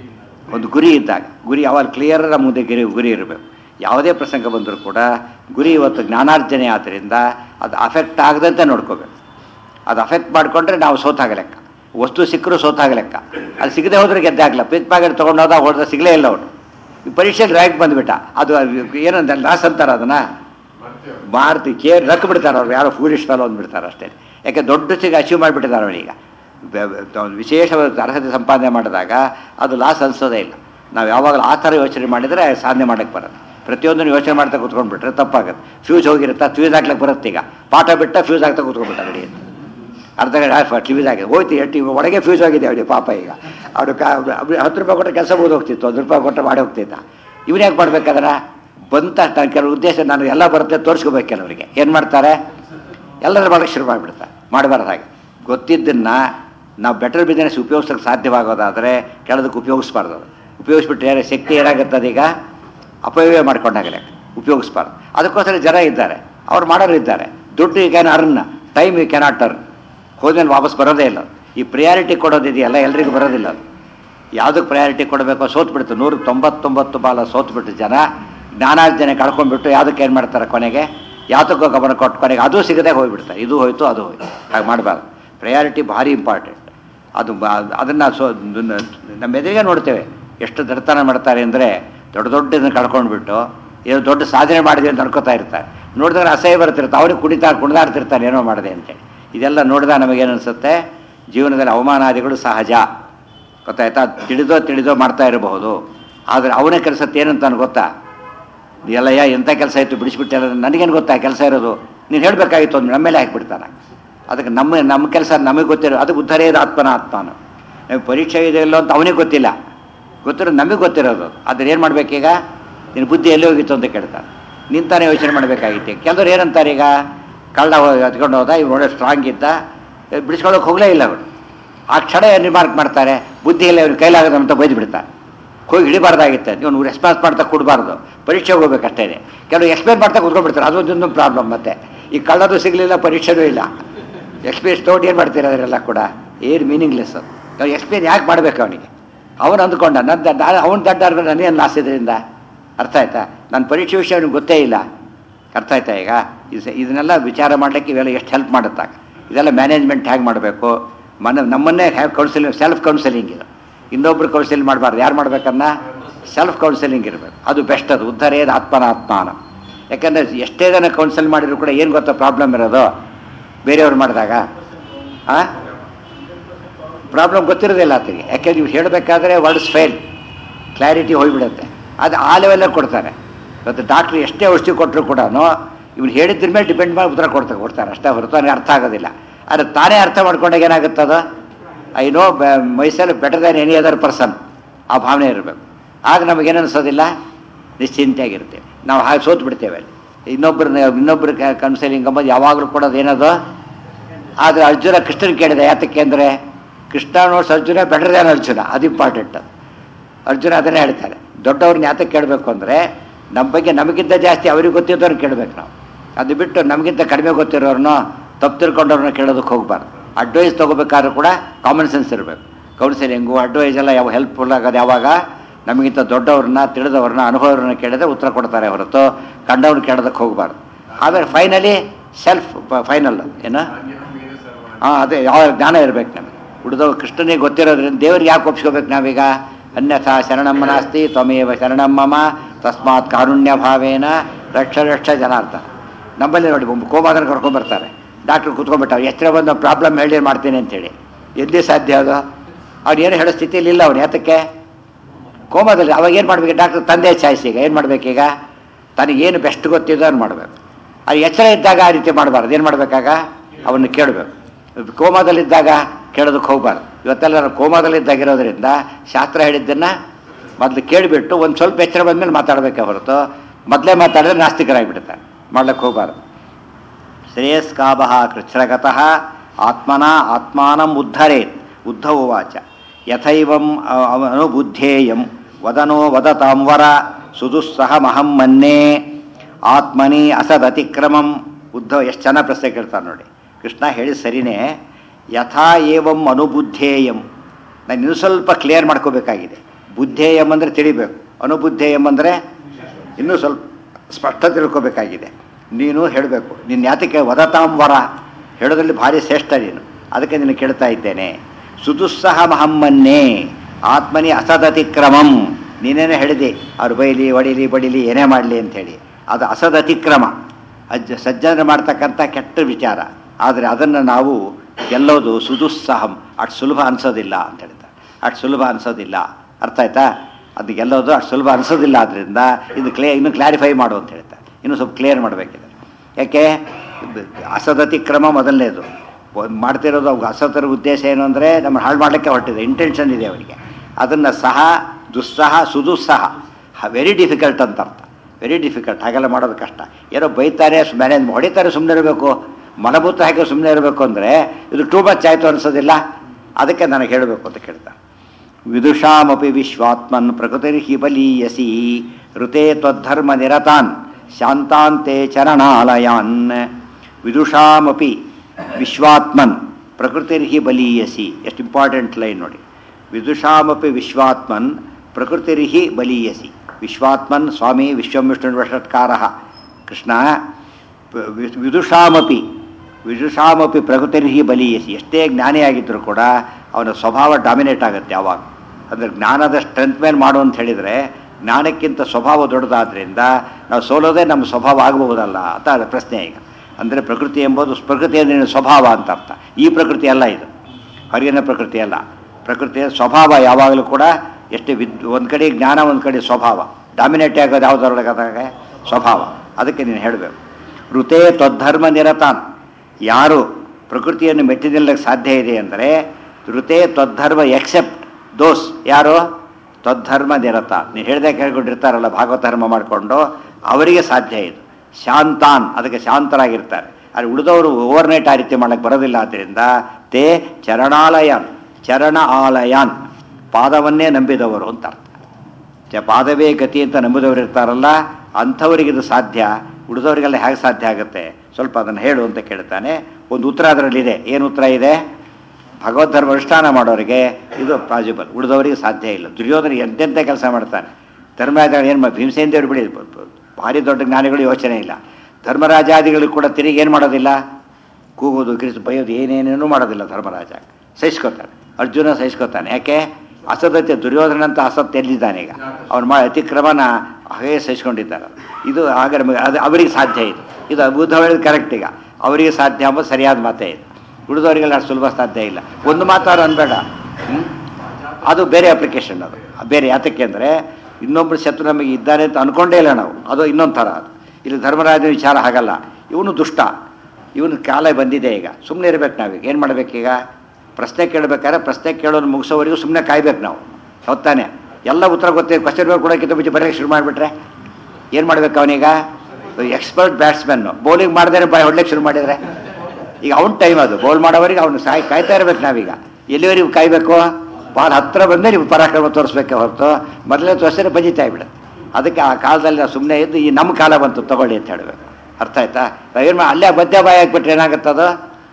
ಒಂದು ಗುರಿ ಇದ್ದಾಗ ಗುರಿ ಯಾವಾಗ ಕ್ಲಿಯರ್ ನಮ್ಮ ಮುಂದೆ ಗುರಿ ಗುರಿ ಇರಬೇಕು ಯಾವುದೇ ಪ್ರಸಂಗ ಬಂದರೂ ಕೂಡ ಗುರಿ ಇವತ್ತು ಜ್ಞಾನಾರ್ಜನೆ ಆದ್ದರಿಂದ ಅದು ಅಫೆಕ್ಟ್ ಆಗದಂತೆ ನೋಡ್ಕೋಬೇಕು ಅದು ಅಫೆಕ್ಟ್ ಮಾಡಿಕೊಂಡ್ರೆ ನಾವು ಸೋತಾಗ ಲೆಕ್ಕ ವಸ್ತು ಸಿಕ್ಕರೂ ಸೋತಾಗ ಲೆಕ್ಕ ಅದು ಸಿಗದೆ ಹೋದ್ರೆ ಗೆದ್ದೆ ಆಗಲ್ಲ ಪಿಕ್ ಪ್ಯಾಕೆಟ್ ತೊಗೊಂಡೋದ ಹೊಡೆದ ಸಿಗಲೇ ಇಲ್ಲ ಅವನು ಈ ಪರೀಕ್ಷೆಯಲ್ಲಿ ರ್ಯಾಂಕ್ ಬಂದುಬಿಟ್ಟ ಅದು ಏನಂತ ಲಾಸ್ ಅಂತಾರೆ ಅದನ್ನು ಮತ್ತೆ ಮಾರ್ತಿ ಕೇರ್ ರಕ್ ಬಿಡ್ತಾರೆ ಅವ್ರು ಯಾರೋ ಫೂಲಿಶ್ ಫೆಲೋ ಅಂದ್ಬಿಡ್ತಾರೆ ಅಷ್ಟೇ ಯಾಕೆ ದೊಡ್ಡ ಸಿಗ ಅಚೀವ್ ಮಾಡಿಬಿಟ್ಟಿದ್ದಾರೆ ಅವನೀಗ ಬೆ- ಬೆ- ಅವ್ನು ವಿಶೇಷವಾದ ಅರ್ಹತೆ ಸಂಪಾದನೆ ಮಾಡಿದಾಗ ಅದು ಲಾಸ್ ಅನಿಸೋದೇ ಇಲ್ಲ ನಾವು ಯಾವಾಗಲೂ ಆ ಥರ ಯೋಚನೆ ಮಾಡಿದರೆ ಸಾಧನೆ ಮಾಡೋಕ್ಕೆ ಬರುತ್ತೆ ಪ್ರತಿಯೊಂದನ್ನು ಯೋಚನೆ ಮಾಡ್ತಾ ಕೂತ್ಕೊಂಡ್ಬಿಟ್ರೆ ತಪ್ಪಾಗುತ್ತೆ ಫ್ಯೂಸ್ ಹೋಗಿರುತ್ತಾ ಫ್ಯೂಸ್ ಹಾಕ್ಲಿಕ್ಕೆ ಬರುತ್ತೆ ಈಗ ಪಾಠ ಬಿಟ್ಟ ಫ್ಯೂಸ್ ಆಗ್ತಾ ಕೂತ್ಕೊಂಡ್ಬಿಟ್ಟ ರೆಡಿ ಅಂತ ಅರ್ಧ ಗಂಟೆ ಫ್ಯೂಸ್ ಆಗಿದೆ ಹೋಯ್ತು ಎಟ್ಟಿ ಒಳಗೆ ಫ್ಯೂಸ್ ಆಗಿದೆ ಅವನಿಗೆ ಪಾಪ ಈಗ ಅವನು ಕ ಅವ್ರು ಹತ್ತು ರೂಪಾಯಿ ಕೊಟ್ಟರೆ ಕೆಲಸ ಮುಗಿದು ಹೋಗ್ತಿತ್ತು ಒಂದು ರೂಪಾಯಿ ಕೊಟ್ಟರೆ ಮಾಡಿ ಹೋಗ್ತಿದ್ದ ಇವನು ಯಾಕೆ ಮಾಡ್ಬೇಕಾದ್ರೆ ಬಂತ ತನ್ನ ಕೆಲವು ಉದ್ದೇಶ ನಾನು ಎಲ್ಲ ಬರುತ್ತೆ ತೋರಿಸ್ಕೋಬೇಕು ಕೆಲವರಿಗೆ ಏನು ಮಾಡ್ತಾರೆ ಎಲ್ಲರೂ ಮಾಡೋಕ್ಕೆ ಶುರು ಮಾಡಿಬಿಡ್ತಾರೆ ಮಾಡಬಾರ್ದು ಹಾಗೆ ಗೊತ್ತಿದ್ದನ್ನು ನಾವು ಬೆಟರ್ ಬಿಸ್ನೆಸ್ ಉಪಯೋಗಿಸೋಕ್ಕೆ ಸಾಧ್ಯವಾಗೋದಾದರೆ ಕೆಳದಕ್ಕೆ ಉಪಯೋಗಿಸ್ಬಾರ್ದು ಅದು ಉಪಯೋಗಿಸ್ಬಿಟ್ರೆ ಯಾರ ಶಕ್ತಿ ಏನಾಗುತ್ತೆ ಅದೀಗ ಅಪವ್ಯಯ ಮಾಡ್ಕೊಂಡಾಗಲೇ ಉಪಯೋಗಿಸ್ಬಾರ್ದು ಅದಕ್ಕೋಸ್ಕರ ಜನ ಇದ್ದಾರೆ ಅವ್ರು ಮಾಡೋರು ಇದ್ದಾರೆ ದುಡ್ಡು you can earn time you cannot earn ಹೋದ್ಮೇಲೆ ವಾಪಸ್ ಬರೋದೇ ಇಲ್ಲ ಈ ಪ್ರಿಯಾರಿಟಿ ಕೊಡೋದಿದೆಯಲ್ಲ ಎಲ್ರಿಗೂ ಬರೋದಿಲ್ಲ ಅದು ಯಾವುದಕ್ಕೆ ಪ್ರಯಾರಿಟಿ ಕೊಡಬೇಕು ಸೋತ್ ಬಿಡ್ತು ನೂರ ತೊಂಬತ್ತೊಂಬತ್ತು ಬಾಲ ಸೋತ್ಬಿಟ್ಟು ಜನ ಜ್ಞಾನಾರ್ಜನೆ ಕಳ್ಕೊಂಡ್ಬಿಟ್ಟು ಯಾವುದಕ್ಕೆ ಏನು ಮಾಡ್ತಾರೆ ಕೊನೆಗೆ ಯಾವುದಕ್ಕೂ ಗಮನ ಕೊಟ್ಟು ಕೊನೆಗೆ ಅದು ಸಿಗದೆ ಹೋಗ್ಬಿಡ್ತಾರೆ ಇದು ಹೋಯ್ತು ಅದು ಹೋಯ್ತು ಹಾಗೆ ಮಾಡಬಾರ್ದು ಪ್ರಯಾರಿಟಿ ಭಾರಿ ಇಂಪಾರ್ಟೆಂಟ್ ಅದು ಅದನ್ನು ಸೊ ನ- ನಮ್ಮ ಎದುರಿಗೆ ನೋಡ್ತೇವೆ ಎಷ್ಟು ದಡ್ತನ ಮಾಡ್ತಾರೆ ಅಂದರೆ ದೊಡ್ಡ ದೊಡ್ಡ ಇದನ್ನು ಕಳ್ಕೊಂಡ್ಬಿಟ್ಟು ಏನೋ ದೊಡ್ಡ ಸಾಧನೆ ಮಾಡಿದೆ ಅಂತ ಅನ್ಕೋತಾ ಇರ್ತಾರೆ ನೋಡಿದ್ರೆ ಅಸಹ್ಯ ಬರ್ತಿರ್ತಾರೆ ಅವ್ರಿಗೆ ಕುಣಿತಾ ಕುಣಿದಾಡ್ತಿರ್ತಾರೆ ಏನೋ ಮಾಡಿದೆ ಅಂತೇಳಿ ಇದೆಲ್ಲ ನೋಡಿದಾಗ ನಮಗೇನು ಅನಿಸುತ್ತೆ ಜೀವನದಲ್ಲಿ ಅವಮಾನಾದಿಗಳು ಸಹಜ ಗೊತ್ತಾಯ್ತಾ ತಿಳಿದೋ ತಿಳಿದೋ ಮಾಡ್ತಾ ಇರಬಹುದು ಆದರೆ ಅವನೇ ಕೆಲಸ ಏನಂತ ನನಗೆ ಗೊತ್ತಾ ಎಲ್ಲಯ್ಯ ಎಂಥ ಕೆಲಸ ಆಯಿತು ಬಿಡಿಸ್ಬಿಟ್ಟೆಲ್ಲ ನನಗೇನು ಗೊತ್ತಾ ಕೆಲಸ ಇರೋದು ನೀನು ಹೇಳಬೇಕಾಗಿತ್ತು ಒಂದು ನಮ್ಮೇಲೆ ಹಾಕಿಬಿಡ್ತಾನೆ ಅದಕ್ಕೆ ನಮ್ಮ ನಮ್ಮ ಕೆಲಸ ನಮಗೆ ಗೊತ್ತಿರೋ ಅದು ಉದ್ಧಾರೇದ ಆತ್ಮನ ಆತ್ಮನು ನಮಗೆ ಪರೀಕ್ಷೆ ಇದೆ ಇಲ್ಲೋ ಅಂತ ಅವನಿಗೆ ಗೊತ್ತಿಲ್ಲ ಗೊತ್ತಿರೋ ನಮಗೆ ಗೊತ್ತಿರೋದು ಅದ್ರ ಏನು ಮಾಡಬೇಕೀಗ ನಿನ್ನ ಬುದ್ಧಿ ಎಲ್ಲಿ ಹೋಗಿತ್ತು ಅಂತ ಕೇಳ್ತಾನೆ ನಿಂತಾನೆ ಯೋಚನೆ ಮಾಡಬೇಕಾಗಿತ್ತು ಕೆಲವರು ಏನಂತಾರೆ ಈಗ ಕಳ್ಳ ಹತ್ಕೊಂಡು ಹೋದ ಇವ್ ನೋಡೋ ಸ್ಟ್ರಾಂಗ್ ಇದ್ದ ಬಿಡಿಸ್ಕೊಳ್ಳೋಕೆ ಹೋಗಲೇ ಇಲ್ಲ ಅವನು ಆ ಕ್ಷಣ ಏನು ರಿಮಾರ್ಕ್ ಮಾಡ್ತಾರೆ ಬುದ್ಧಿ ಇಲ್ಲ ಇವ್ನ ಕೈಲಾಗದ ಅಂತ ಬೈದು ಬಿಡ್ತಾರೆ ಹೋಗಿ ಹಿಡಿಬಾರ್ದಾಗಿತ್ತೆ ಇವನು ರೆಸ್ಪಾನ್ಸ್ ಮಾಡ್ತಾ ಕೊಡಬಾರ್ದು ಪರೀಕ್ಷೆಗೆ ಹೋಗ್ಬೇಕಷ್ಟೇ ಇದೆ ಕೆಲವು ಎಕ್ಸ್ಪ್ಲೇನ್ ಮಾಡ್ತಾ ಕುತ್ಕೊಂಡ್ಬಿಡ್ತಾರೆ ಅದೊಂದೊಂದು ಪ್ರಾಬ್ಲಮ್ ಮತ್ತೆ ಈ ಕಳ್ಳದು ಸಿಗಲಿಲ್ಲ ಪರೀಕ್ಷೆನೂ ಇಲ್ಲ ಎಕ್ಸ್ಪೀರಿಯನ್ಸ್ ತೊಗೊಂಡು ಏನು ಮಾಡ್ತೀರಾ ಅದರೆಲ್ಲ ಕೂಡ ಏನು ಮೀನಿಂಗ್ಲೆಸ್ ಅದು ನಾವು ಎಕ್ಸ್ಪ್ಲೇನ್ ಯಾಕೆ ಮಾಡಬೇಕು ಅವನಿಗೆ ಅವನು ಅಂದ್ಕೊಂಡ ನನ್ನ ನಾನು ಅವ್ನು ದಡ್ಡ ಆದ್ಮೇಲೆ ನನಗೇನು ಲಾಸ್ ಇದರಿಂದ ಅರ್ಥ ಆಯ್ತಾ ನನ್ನ ಪರೀಕ್ಷೆ ವಿಷಯ ಅವ್ನಿಗೆ ಗೊತ್ತೇ ಇಲ್ಲ ಅರ್ಥ ಆಯ್ತಾ ಈಗ ಇದು ಇದನ್ನೆಲ್ಲ ವಿಚಾರ ಮಾಡಲಿಕ್ಕೆ ಇವೆಲ್ಲ ಎಷ್ಟು ಹೆಲ್ಪ್ ಮಾಡುತ್ತಾಗ ಇದೆಲ್ಲ ಮ್ಯಾನೇಜ್ಮೆಂಟ್ ಹೇಗೆ ಮಾಡಬೇಕು ಮನ ನಮ್ಮನ್ನೇ ಹೇಗೆ ಕೌನ್ಸಿಲಿಂಗ್ ಸೆಲ್ಫ್ ಕೌನ್ಸಿಲಿಂಗ್ ಇದು ಇನ್ನೊಬ್ರು ಕೌನ್ಸಿಲಿಂಗ್ ಮಾಡಬಾರ್ದು ಯಾರು ಮಾಡ್ಬೇಕನ್ನ ಸೆಲ್ಫ್ ಕೌನ್ಸಿಲಿಂಗ್ ಇರಬೇಕು ಅದು ಬೆಸ್ಟ್ ಅದು ಉದ್ಧಾರೇದ ಆತ್ಮನ ಆತ್ಮಾನ ಯಾಕಂದರೆ ಎಷ್ಟೇ ಜನ ಕೌನ್ಸಿಲ್ ಮಾಡಿದ್ರು ಕೂಡ ಏನು ಗೊತ್ತಾ ಪ್ರಾಬ್ಲಮ್ ಇರೋದು ಬೇರೆಯವ್ರು ಮಾಡಿದಾಗ ಆ ಪ್ರಾಬ್ಲಮ್ ಗೊತ್ತಿರೋದಿಲ್ಲ ಆತಗೆ ಯಾಕೆ ನೀವು ಹೇಳಬೇಕಾದ್ರೆ ವರ್ಡ್ಸ್ ಫೇಲ್ ಕ್ಲಾರಿಟಿ ಹೋಗಿಬಿಡುತ್ತೆ ಅದು ಆ ಲೆವೆಲ್ಲಲ್ಲಿ ಕೊಡ್ತಾರೆ ಇವತ್ತು ಡಾಕ್ಟ್ರು ಎಷ್ಟೇ ಔಷಧಿ ಕೊಟ್ಟರು ಕೂಡ ಇವ್ನು ಹೇಳಿದ್ರ ಮೇಲೆ ಡಿಪೆಂಡ್ ಮಾಡಿ ಉತ್ತರ ಕೊಡ್ತಾರೆ ಕೊಡ್ತಾರೆ ಅಷ್ಟೇ ಹೊರತು ಅವ್ನಿಗೆ ಅರ್ಥ ಆಗೋದಿಲ್ಲ ಆದರೆ ತಾನೇ ಅರ್ಥ ಮಾಡ್ಕೊಂಡಾಗ ಏನಾಗುತ್ತದ I know myself better than any other person ಆ ಭಾವನೆ ಇರಬೇಕು ಆಗ ನಮಗೇನು ಅನಿಸೋದಿಲ್ಲ ನಿಶ್ಚಿಂತೆಯಾಗಿರ್ತೇವೆ ನಾವು ಹಾಗೆ ಸೋತು ಬಿಡ್ತೇವೆ ಅಲ್ಲಿ ಇನ್ನೊಬ್ಬರನ್ನ ಇನ್ನೊಬ್ಬರ ಕನ್ಸಲಿಂಗ್ ಅಂಬೋದು ಯಾವಾಗಲೂ ಕೂಡ ಅದೇನದು ಆದರೆ ಅರ್ಜುನ ಕೃಷ್ಣನ್ ಕೇಳಿದೆ ಯಾತಕ್ಕೆ ಅಂದರೆ Krishna knows Arjuna better than Arjuna ಅದು ಇಂಪಾರ್ಟೆಂಟ್ ಅರ್ಜುನ ಅದನ್ನೇ ಹೇಳ್ತಾರೆ ದೊಡ್ಡವ್ರನ್ನ ಯಾತಕ್ಕೆ ಕೇಳಬೇಕು ಅಂದರೆ ನಮ್ಮ ಬಗ್ಗೆ ನಮಗಿಂತ ಜಾಸ್ತಿ ಅವ್ರಿಗೆ ಗೊತ್ತಿದ್ದವ್ರನ್ನ ಕೇಳಬೇಕು ನಾವು ಅದು ಬಿಟ್ಟು ನಮಗಿಂತ ಕಡಿಮೆ ಗೊತ್ತಿರೋರನ್ನ ತಪ್ಪು ತಿಳ್ಕೊಂಡವ್ರನ್ನ ಕೇಳೋದಕ್ಕೆ ಹೋಗಬಾರ್ದು ಅಡ್ವೈಸ್ ತೊಗೋಬೇಕಾದ್ರೂ ಕೂಡ ಕಾಮನ್ ಸೆನ್ಸ್ ಇರಬೇಕು ಕೌನ್ಸಿಲಿಂಗು ಅಡ್ವೈಸ್ ಎಲ್ಲ ಯಾವ ಹೆಲ್ಪ್ಫುಲ್ ಆಗೋದು ಯಾವಾಗ ನಮಗಿಂತ ದೊಡ್ಡವ್ರನ್ನ ತಿಳಿದವ್ರನ್ನ ಅನುಭವರನ್ನ ಕೇಳಿದ್ರೆ ಉತ್ತರ ಕೊಡ್ತಾರೆ ಹೊರತು ಕಂಡವ್ರನ್ನ ಕೇಳೋದಕ್ಕೆ ಹೋಗಬಾರ್ದು ಆಮೇಲೆ ಫೈನಲಿ ಸೆಲ್ಫ್ ಫೈನಲ್ ಏನು ನಮಗೆ ಸರ್ವ ಹಾಂ ಅದೇ ಯಾವ ಜ್ಞಾನ ಇರಬೇಕು ನಮಗೆ ಉಳಿದವ ಕೃಷ್ಣನಿಗೆ ಗೊತ್ತಿರೋದ್ರಿಂದ ದೇವ್ರಿಗೆ ಯಾಕೆ ಒಪ್ಸ್ಕೋಬೇಕು ನಾವೀಗ ಅನ್ಯಥಾ ಶರಣಮ್ಮ ನಾಸ್ತಿ ತ್ವಮೇವ ಶರಣಮ್ಮಮ ತಸ್ಮಾತ್ ಕಾರುಣ್ಯ ಭಾವೇನ ರಕ್ಷ ರಕ್ಷ ಜನಾರ್ಥ ನಮ್ಮಲ್ಲಿ ನೋಡಿ ಒಬ್ಬ ಕೋಮಾದನ ಕರ್ಕೊಂಡ್ಬರ್ತಾರೆ ಡಾಕ್ಟ್ರ್ ಕೂತ್ಕೊಂಡ್ಬಿಟ್ಟಾರೆ ಎಷ್ಟರ ಬಂದು ಪ್ರಾಬ್ಲಮ್ ಹೇಳಿ ಮಾಡ್ತೀನಿ ಅಂತೇಳಿ ಎಲ್ಲಿ ಸಾಧ್ಯ ಅದು ಅವ್ನು ಏನು ಹೇಳೋ ಸ್ಥಿತಿಯಲ್ಲಿ ಇಲ್ಲ ಅವ್ನು ಯಾತಕ್ಕೆ ಕೋಮಾದಲ್ಲಿ ಅವಾಗ ಏನು ಮಾಡ್ಬೇಕು ಡಾಕ್ಟರ್ ತಂದೆ ಚಾಯ್ಸ್ ಈಗ ಏನು ಮಾಡ್ಬೇಕೀಗ ತನಗೇನು ಬೆಸ್ಟ್ ಗೊತ್ತಿದೆ ಅವ್ನು ಮಾಡಬೇಕು ಅದು ಎಚ್ಚರ ಇದ್ದಾಗ ಆ ರೀತಿ ಮಾಡಬಾರ್ದು ಏನು ಮಾಡಬೇಕಾಗ ಅವನ್ನ ಕೇಳಬೇಕು ಕೋಮಾದಲ್ಲಿದ್ದಾಗ ಕೇಳೋದಕ್ಕೆ ಹೋಗ್ಬಾರ್ದು ಇವತ್ತೆಲ್ಲ ನಾವು ಕೋಮಾದಲ್ಲಿದ್ದಾಗಿರೋದ್ರಿಂದ ಶಾಸ್ತ್ರ ಹೇಳಿದ್ದನ್ನು ಮೊದಲು ಕೇಳಿಬಿಟ್ಟು ಒಂದು ಸ್ವಲ್ಪ ಎಚ್ಚರ ಬಂದಮೇಲೆ ಮಾತಾಡಬೇಕೆ ಹೊರತು ಮೊದಲೇ ಮಾತಾಡಿದ್ರೆ ನಾಸ್ತಿಕರಾಗಿಬಿಡ್ತಾರೆ ಮಾಡ್ಲಿಕ್ಕೆ ಹೋಗ್ಬಾರ್ದು ಶ್ರೇಯಸ್ಕಾಭ ಕೃಚ್ಛ್ರಗತಃ ಆತ್ಮನ ಆತ್ಮಾನಂ ಉದ್ಧರೇತ್ ಉದ್ಧವ ವಾಚ ಯಥೈವಂ ಅ- ಅವ- ಅನುಬುದ್ಧೇಯಂ ವದನೋ ವದತಾಂ ವರ ಸುದುಸ್ಸಹ ಮಹಂ ಮನ್ನೇ ಆತ್ಮನಿ ಅಸದತಿಕ್ರಮಂ ಉದ್ಧವ ಎಷ್ಟು ಚೆನ್ನಾಗಿ ಪ್ರಶ್ನೆ ಕೇಳ್ತಾರೆ ನೋಡಿ ಕೃಷ್ಣ ಹೇಳಿ ಸರಿನೇ ಯಥಾ ಏವಂ ಅನುಬುದ್ಧೇಯಂ ನಾನು ಇನ್ನೂ ಸ್ವಲ್ಪ ಕ್ಲಿಯರ್ ಮಾಡ್ಕೋಬೇಕಾಗಿದೆ ಬುದ್ಧೇಯಂ ಅಂದರೆ ತಿಳಿಬೇಕು ಅನುಬುದ್ಧೇಯಂ ಅಂದರೆ ಇನ್ನೂ ಸ್ವಲ್ಪ ಸ್ಪಷ್ಟ ತಿಳ್ಕೋಬೇಕಾಗಿದೆ ನೀನು ಹೇಳಬೇಕು ನಿನ್ನ ಯಾತಕ್ಕೆ ವದತಾಂ ವರ ಹೇಳೋದ್ರಲ್ಲಿ ಭಾರಿ ಶ್ರೇಷ್ಠ ನೀನು ಅದಕ್ಕೆ ನಿನ್ನ ಕೇಳ್ತಾ ಇದ್ದೇನೆ ಸುದುಸ್ಸಹ ಮಹಮ್ಮನ್ನೇ ಆತ್ಮನಿ ಅಸದತಿಕ್ರಮಂ ನೀನೇನೇ ಹೇಳಿದೆ ಅವ್ರು ಬೈಲಿ ಹೊಡಿಲಿ ಬಡಿಲಿ ಏನೇ ಮಾಡಲಿ ಅಂಥೇಳಿ ಅದು ಅಸದತಿಕ್ರಮ ಅಜ್ಜ ಸಜ್ಜನರು ಮಾಡ್ತಕ್ಕಂಥ ಕೆಟ್ಟ ವಿಚಾರ ಆದರೆ ಅದನ್ನು ನಾವು ಗೆಲ್ಲೋದು ಸುದುಸ್ಸಹಂ ಅಷ್ಟು ಸುಲಭ ಅನಿಸೋದಿಲ್ಲ ಅಂತ ಹೇಳ್ತಾರೆ ಅಷ್ಟು ಸುಲಭ ಅನಿಸೋದಿಲ್ಲ ಅರ್ಥ ಆಯ್ತಾ ಅದು ಗೆಲ್ಲೋದು ಅಷ್ಟು ಸುಲಭ ಅನಿಸೋದಿಲ್ಲ ಆದ್ದರಿಂದ ಇದು ಕ್ಲಿಯರ್ ಇನ್ನೂ ಕ್ಲಾರಿಫೈ ಮಾಡು ಅಂತ ಹೇಳ್ತಾರೆ ಇನ್ನೂ ಸ್ವಲ್ಪ ಕ್ಲಿಯರ್ ಮಾಡಬೇಕಿದೆ ಯಾಕೆ ಅಸದತಿ ಕ್ರಮ ಮೊದಲನೇದು ಒಂದ್ ಮಾಡ್ತಿರೋದು ಅವ್ಗೆ ಅಸತರ ಉದ್ದೇಶ ಏನು ಅಂದರೆ ನಮ್ಮ ಹಾಳು ಮಾಡಲಿಕ್ಕೆ ಹೊರಟಿದೆ ಇಂಟೆನ್ಷನ್ ಇದೆ ಅವನಿಗೆ ಅದನ್ನು ಸಹ ದುಸ್ಸಹ ಸುದುಸ್ಸಹ ವೆರಿ ಡಿಫಿಕಲ್ಟ್ ಅಂತ ಅರ್ಥ ವೆರಿ ಡಿಫಿಕಲ್ಟ್ ಹಾಗೆಲ್ಲ ಮಾಡೋದು ಕಷ್ಟ ಏನೋ ಬೈತಾರೆ ಮ್ಯಾನೇಜ್ ಹೊಡಿತಾರೆ ಸುಮ್ಮನೆ ಇರಬೇಕು ಮನಭೂತ ಹಾಕಿ ಸುಮ್ಮನೆ ಇರಬೇಕು ಅಂದರೆ ಇದು ಟೂ ಮಚ್ ಆಯಿತು ಅನಿಸೋದಿಲ್ಲ ಅದಕ್ಕೆ ನನಗೆ ಹೇಳಬೇಕು ಅಂತ ಕೇಳ್ತಾರೆ ವಿದುಷಾಮಪಿ ವಿಶ್ವಾತ್ಮನ್ ಪ್ರಕೃತಿರ್ಹಿ ಬಲೀಯಸಿ ಋತೆ ತ್ವದ್ಧರ್ಮ ನಿರತಾನ್ ಶಾಂತಾಂತೆ ಚರಣಾಲಯಾನ್ ವಿದುಷಾಮಪಿ ವಿಶ್ವಾತ್ಮನ್ ಪ್ರಕೃತಿರ್ಹಿ ಬಲೀಯಸಿ ಎಷ್ಟು ಇಂಪಾರ್ಟೆಂಟ್ ಲೈನ್ ನೋಡಿ ವಿದುಷಾಮಪಿ ವಿಶ್ವಾತ್ಮನ್ ಪ್ರಕೃತಿರ್ಹಿ ಬಲೀಯಸಿ ವಿಶ್ವಾತ್ಮನ್ ಸ್ವಾಮಿ ವಿಶ್ವವಿಷ್ಣು ವಷಟ್ಕಾರ ಕೃಷ್ಣ ಪ- ವಿ- ವಿದುಷಾಮಪಿ ವಿದುಷಾಮಪಿ ಪ್ರಕೃತಿರ್ಹಿ ಬಲೀಯಸಿ ಎಷ್ಟೇ ಜ್ಞಾನಿಯಾಗಿದ್ದರೂ ಕೂಡ ಅವನ ಸ್ವಭಾವ ಡಾಮಿನೇಟ್ ಆಗುತ್ತೆ ಯಾವಾಗ ಅಂದರೆ ಜ್ಞಾನದ ಸ್ಟ್ರೆಂತ್ ಮೇಲೆ ಮಾಡು ಅಂತ ಹೇಳಿದರೆ ಜ್ಞಾನಕ್ಕಿಂತ ಸ್ವಭಾವ ದೊಡ್ಡದಾದ್ರಿಂದ ನಾವು ಸೋಲೋದೇ ನಮ್ಮ ಸ್ವಭಾವ ಆಗಬಹುದಲ್ಲ ಅಂತ ಅದು ಪ್ರಶ್ನೆ ಈಗ ಅಂದರೆ ಪ್ರಕೃತಿ ಎಂಬುದು ಪ್ರಕೃತಿ ಅಂದರೆ ಸ್ವಭಾವ ಅಂತ ಅರ್ಥ ಈ ಪ್ರಕೃತಿ ಅಲ್ಲ ಇದು ಹೊರಗಿನ ಪ್ರಕೃತಿ ಅಲ್ಲ ಪ್ರಕೃತಿಯ ಸ್ವಭಾವ ಯಾವಾಗಲೂ ಕೂಡ ಎಷ್ಟು ವಿದ್ ಒಂದು ಕಡೆ ಜ್ಞಾನ ಒಂದು ಕಡೆ ಸ್ವಭಾವ ಡಾಮಿನೇಟ್ ಆಗೋದು ಯಾವುದರೊಳಗಾದಾಗ ಸ್ವಭಾವ ಅದಕ್ಕೆ ನೀನು ಹೇಳಬೇಕು ಋತೆ ತ್ವದ್ಧರ್ಮ ನಿರತಾನ್ ಯಾರು ಪ್ರಕೃತಿಯನ್ನು ಮೆಟ್ಟಿ ನಿಲ್ಲಕ್ಕೆ ಸಾಧ್ಯ ಇದೆ ಅಂದರೆ ಋತೆ ತ್ವದ್ಧರ್ಮ ಎಕ್ಸೆಪ್ಟ್ ದೋಸ್ ಯಾರು ತ್ವದ್ಧರ್ಮ ನಿರತ ನೀನು ಹೇಳ್ದೆ ಕೇಳ್ಕೊಂಡಿರ್ತಾರಲ್ಲ ಭಾಗವತ ಧರ್ಮ ಮಾಡಿಕೊಂಡು ಅವರಿಗೆ ಸಾಧ್ಯ ಇದು ಶಾಂತಾನ್ ಅದಕ್ಕೆ ಶಾಂತರಾಗಿರ್ತಾರೆ ಆದರೆ ಉಳಿದವರು ಓವರ್ನೈಟ್ ಆ ರೀತಿ ಮಾಡಕ್ಕೆ ಬರೋದಿಲ್ಲ ಆದ್ದರಿಂದ ತೇ ಚರಣಾಲಯಾನ್ ಚರಣ ಆಲಯಾನ್ ಪಾದವನ್ನೇ ನಂಬಿದವರು ಅಂತ ಅರ್ಥ ಚ ಪಾದವೇ ಗತಿ ಅಂತ ನಂಬಿದವರು ಇರ್ತಾರಲ್ಲ ಅಂಥವರಿಗೆ ಇದು ಸಾಧ್ಯ ಉಳಿದವರಿಗೆಲ್ಲ ಹೇಗೆ ಸಾಧ್ಯ ಆಗುತ್ತೆ ಸ್ವಲ್ಪ ಅದನ್ನು ಹೇಳು ಅಂತ ಕೇಳ್ತಾನೆ ಒಂದು ಉತ್ತರ ಅದರಲ್ಲಿದೆ ಏನು ಉತ್ತರ ಇದೆ ಭಗವದ್ ಧರ್ಮ ಅನುಷ್ಠಾನ ಮಾಡೋರಿಗೆ ಇದು ಪಾಸಿಬಲ್ ಉಳಿದವರಿಗೆ ಸಾಧ್ಯ ಇಲ್ಲ ದುರ್ಯೋಧನ ಎಂತೆಂಥ ಕೆಲಸ ಮಾಡ್ತಾನೆ ಧರ್ಮರಾಜ ಏನು ಭೀಮಸೇನ ದೇವರು ಬಿಡಿ ಬ- ಬ- ಭಾರಿ ದೊಡ್ಡ ಜ್ಞಾನಿಗಳು ಯೋಚನೆ ಇಲ್ಲ ಧರ್ಮರಾಜಾದಿಗಳು ಕೂಡ ತಿರುಗಿ ಏನು ಮಾಡೋದಿಲ್ಲ ಕೂಗೋದು ಕಿರಿಸು ಬೈಯೋದು ಏನೇನೇನೂ ಮಾಡೋದಿಲ್ಲ ಧರ್ಮರಾಜ ಸಹಿಸ್ಕೋತಾನೆ ಅರ್ಜುನ ಸಹಿಸ್ಕೋತಾನೆ ಯಾಕೆ ಅಸದತ್ಯ ದುರ್ಯೋಧನ ಅಂತ ಅಸತ್ಯ ಎಲ್ಲಿದ್ದಾನೆ ಈಗ ಅವ್ನು ಮಾ ಅತಿಕ್ರಮನ ಹಾಗೇ ಸಹಿಸ್ಕೊಂಡಿದ್ದಾರೆ ಇದು ಆಗ ನಮಗೆ ಅದು ಅವರಿಗೆ ಸಾಧ್ಯ ಇದು ಇದು ಬುದ್ಧ ಹೇಳಿದ ಕರೆಕ್ಟ್ ಈಗ ಅವರಿಗೆ ಸಾಧ್ಯ ಎಂಬುದು ಸರಿಯಾದ ಮಾತೇ ಇದು ಉಳಿದವರಿಗೆಲ್ಲ ಅಷ್ಟು ಸುಲಭ ಸಾಧ್ಯ ಇಲ್ಲ ಒಂದು ಮಾತಾರು ಅನ್ಬೇಡ ಹ್ಮ್? ಅದು ಬೇರೆ ಅಪ್ಲಿಕೇಶನ್ ಅದು ಬೇರೆ ಯಾತಕ್ಕೆ ಅಂದರೆ ಇನ್ನೊಬ್ಬರು ಶತ್ರು ನಮಗೆ ಇದ್ದಾರೆ ಅಂತ ಅನ್ಕೊಂಡೇ ಇಲ್ಲ ನಾವು ಅದು ಇನ್ನೊಂದು ಥರ ಅದು ಇಲ್ಲಿ ಧರ್ಮರಾಜ ವಿಚಾರ ಹಾಗಲ್ಲ ಇವನು ದುಷ್ಟ ಇವನು ಕಾಲ ಬಂದಿದೆ ಈಗ ಸುಮ್ಮನೆ ಇರ್ಬೇಕು ನಾವೀಗ ಏನು ಮಾಡ್ಬೇಕೀಗ ಪ್ರಶ್ನೆ ಕೇಳಬೇಕಾದ್ರೆ ಪ್ರಶ್ನೆ ಕೇಳೋದು ಮುಗಿಸೋವರೆಗೂ ಸುಮ್ಮನೆ ಕಾಯ್ಬೇಕು ನಾವು ಹೊತ್ತಾನೆ ಎಲ್ಲ ಉತ್ತರ ಗೊತ್ತಿದೆ ಕ್ವಶನ್ ಕೂಡ ಕೊಡೋಕ್ಕಿಂತ ಮುಂಚೆ ಬರೆಯಕ್ಕೆ ಶುರು ಮಾಡಿಬಿಟ್ರೆ ಏನು ಮಾಡ್ಬೇಕು ಅವನೀಗ ಎಕ್ಸ್ಪರ್ಟ್ ಬ್ಯಾಟ್ಸ್ಮನ್ನು ಬೌಲಿಂಗ್ ಮಾಡಿದ್ರೆ ಬಾಯ್ ಹೊಡ್ಲಿಕ್ಕೆ ಶುರು ಮಾಡಿದರೆ ಈಗ ಅವ್ನ ಟೈಮ್ ಅದು ಬೌಲ್ ಮಾಡೋವರೆಗೆ ಅವನು ಸಾಯ್ ಕಾಯ್ತಾ ಇರ್ಬೇಕು ನಾವೀಗ ಎಲ್ಲಿವರೆಗೂ ಕಾಯ್ಬೇಕು ಬಾಲ್ ಹತ್ರ ಬಂದರೆ ನೀವು ಪರಾಕ್ರಮ ತೋರಿಸ್ಬೇಕೆ ಹೊರತು ಮೊದಲೇ ತೋರಿಸಿದ್ರೆ ಬಜಿತಾ ಬಿಡುತ್ತೆ ಅದಕ್ಕೆ ಆ ಕಾಲದಲ್ಲಿ ನಾವು ಸುಮ್ಮನೆ ಇದ್ದು ಈ ನಮ್ಮ ಕಾಲ ಬಂತು ತಗೊಳ್ಳಿ ಅಂತ ಹೇಳಬೇಕು ಅರ್ಥ ಆಯ್ತಾ ಏನು ಅಲ್ಲೇ ಮಧ್ಯ ಬಾಯಿ ಹಾಕ್ಬಿಟ್ರೆ ಏನಾಗುತ್ತೆ ಅದು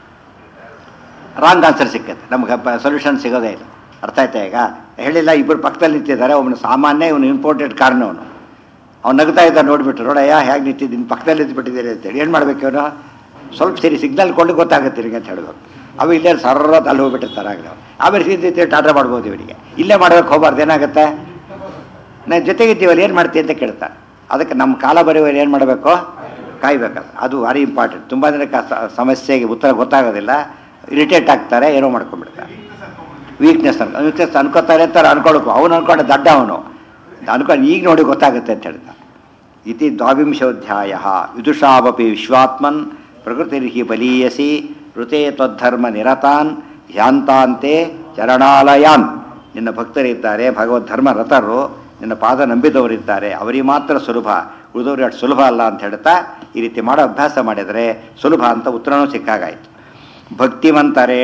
ರಾಂಗ್ ಆನ್ಸರ್ ಸಿಕ್ಕತ್ತೆ ನಮ್ಗೆ ಸೊಲ್ಯೂಷನ್ ಸಿಗೋದೇ ಇಲ್ಲ ಅರ್ಥ ಆಯ್ತಾ ಈಗ ಹೇಳಿಲ್ಲ ಇಬ್ಬರು ಪಕ್ಕದಲ್ಲಿ ನಿಂತಿದ್ದಾರೆ ಅವನು ಸಾಮಾನ್ಯ ಇವನು ಇಂಪೋರ್ಟೆಡ್ ಕಾರಣ ಅವನು ಅವ್ನು ನಗ್ತಾ ಇದ್ದ ನೋಡ್ಬಿಟ್ಟು ನೋಡಯ್ಯ ಹೇಗೆ ನಿಂತಿದ್ದೀನಿ ಪಕ್ಕದಲ್ಲಿ ನಿಂತ್ಬಿಟ್ಟಿದ್ದೀರಿ ಅಂತೇಳಿ ಏನು ಮಾಡ್ಬೇಕು ಇವನು ಸ್ವಲ್ಪ ಸರಿ ಸಿಗ್ನಲ್ ಕೊಂಡು ಗೊತ್ತಾಗುತ್ತೆ ನಿನಗೆ ಅಂತ ಹೇಳ್ಬೇಕು ಅವು ಇಲ್ಲೇ ಸರ್ರತ್ ಅಲ್ಲಿ ಹೋಗ್ಬಿಟ್ಟಿರ್ತಾರೆ ಆಗಲಿ ಆಮೇಲೆ ಸೀತೆ ಟಾಟಾ ಮಾಡ್ಬೋದು ಇವನಿಗೆ ಇಲ್ಲೇ ಮಾಡೋಕೆ ಹೋಗ್ಬಾರ್ದು ಏನಾಗುತ್ತೆ ನಾನು ಜೊತೆಗಿದ್ದೀವಲ್ಲ ಏನು ಮಾಡ್ತೀವಿ ಅಂತ ಕೇಳ್ತಾರೆ ಅದಕ್ಕೆ ನಮ್ಮ ಕಾಲ ಬರೆಯುವಲ್ಲಿ ಏನು ಮಾಡಬೇಕು ಕಾಯ್ಬೇಕಲ್ಲ ಅದು ಭಾರಿ ಇಂಪಾರ್ಟೆಂಟ್ ತುಂಬ ಜನಕ್ಕೆ ಆ ಸ- ಸಮಸ್ಯೆಗೆ ಉತ್ತರ ಗೊತ್ತಾಗೋದಿಲ್ಲ ಇರಿಟೇಟ್ ಆಗ್ತಾರೆ ಏನೋ ಮಾಡ್ಕೊಂಡ್ಬಿಡ್ತಾರೆ ವೀಕ್ನೆಸ್ ಅನ್ಕೊ ವೀಕ್ನೆಸ್ ಅನ್ಕೋತಾರೆ ಅಂತಾರೆ ಅನ್ಕೊಳಕು ಅವನು ಅನ್ಕೊಂಡ ದಡ್ಡ ಅವನು ಅನ್ಕೊಂಡು ಈಗ ನೋಡಿ ಗೊತ್ತಾಗುತ್ತೆ ಅಂತ ಹೇಳ್ದ ಇತಿ ದ್ವಾವಿಂಶೋಧ್ಯಾಯ ವಿದುಷಾವಪಿ ವಿಶ್ವಾತ್ಮನ್ ಪ್ರಕೃತಿರ್ಹಿ ಬಲೀಯಸಿ ಋತೆ ತ್ವದ್ಧರ್ಮ ನಿರತಾನ್ ಯಾಂತಾಂತೆ ಚರಣಾಲಯಾನ್ ನಿನ್ನ ಭಕ್ತರಿದ್ದಾರೆ ಭಗವದ್ ಧರ್ಮ ರಥರು ನಿನ್ನ ಪಾದ ನಂಬಿದವರಿದ್ದಾರೆ ಅವರಿಗೆ ಮಾತ್ರ ಸುಲಭ ಉಳಿದವ್ರಿಗೆ ಅಷ್ಟು ಸುಲಭ ಅಲ್ಲ ಅಂತ ಹೇಳ್ತಾ ಈ ರೀತಿ ಮಾಡೋ ಅಭ್ಯಾಸ ಮಾಡಿದರೆ ಸುಲಭ ಅಂತ ಉತ್ತರನೂ ಸಿಕ್ಕಾಗಾಯಿತು ಭಕ್ತಿವಂತರೇಣ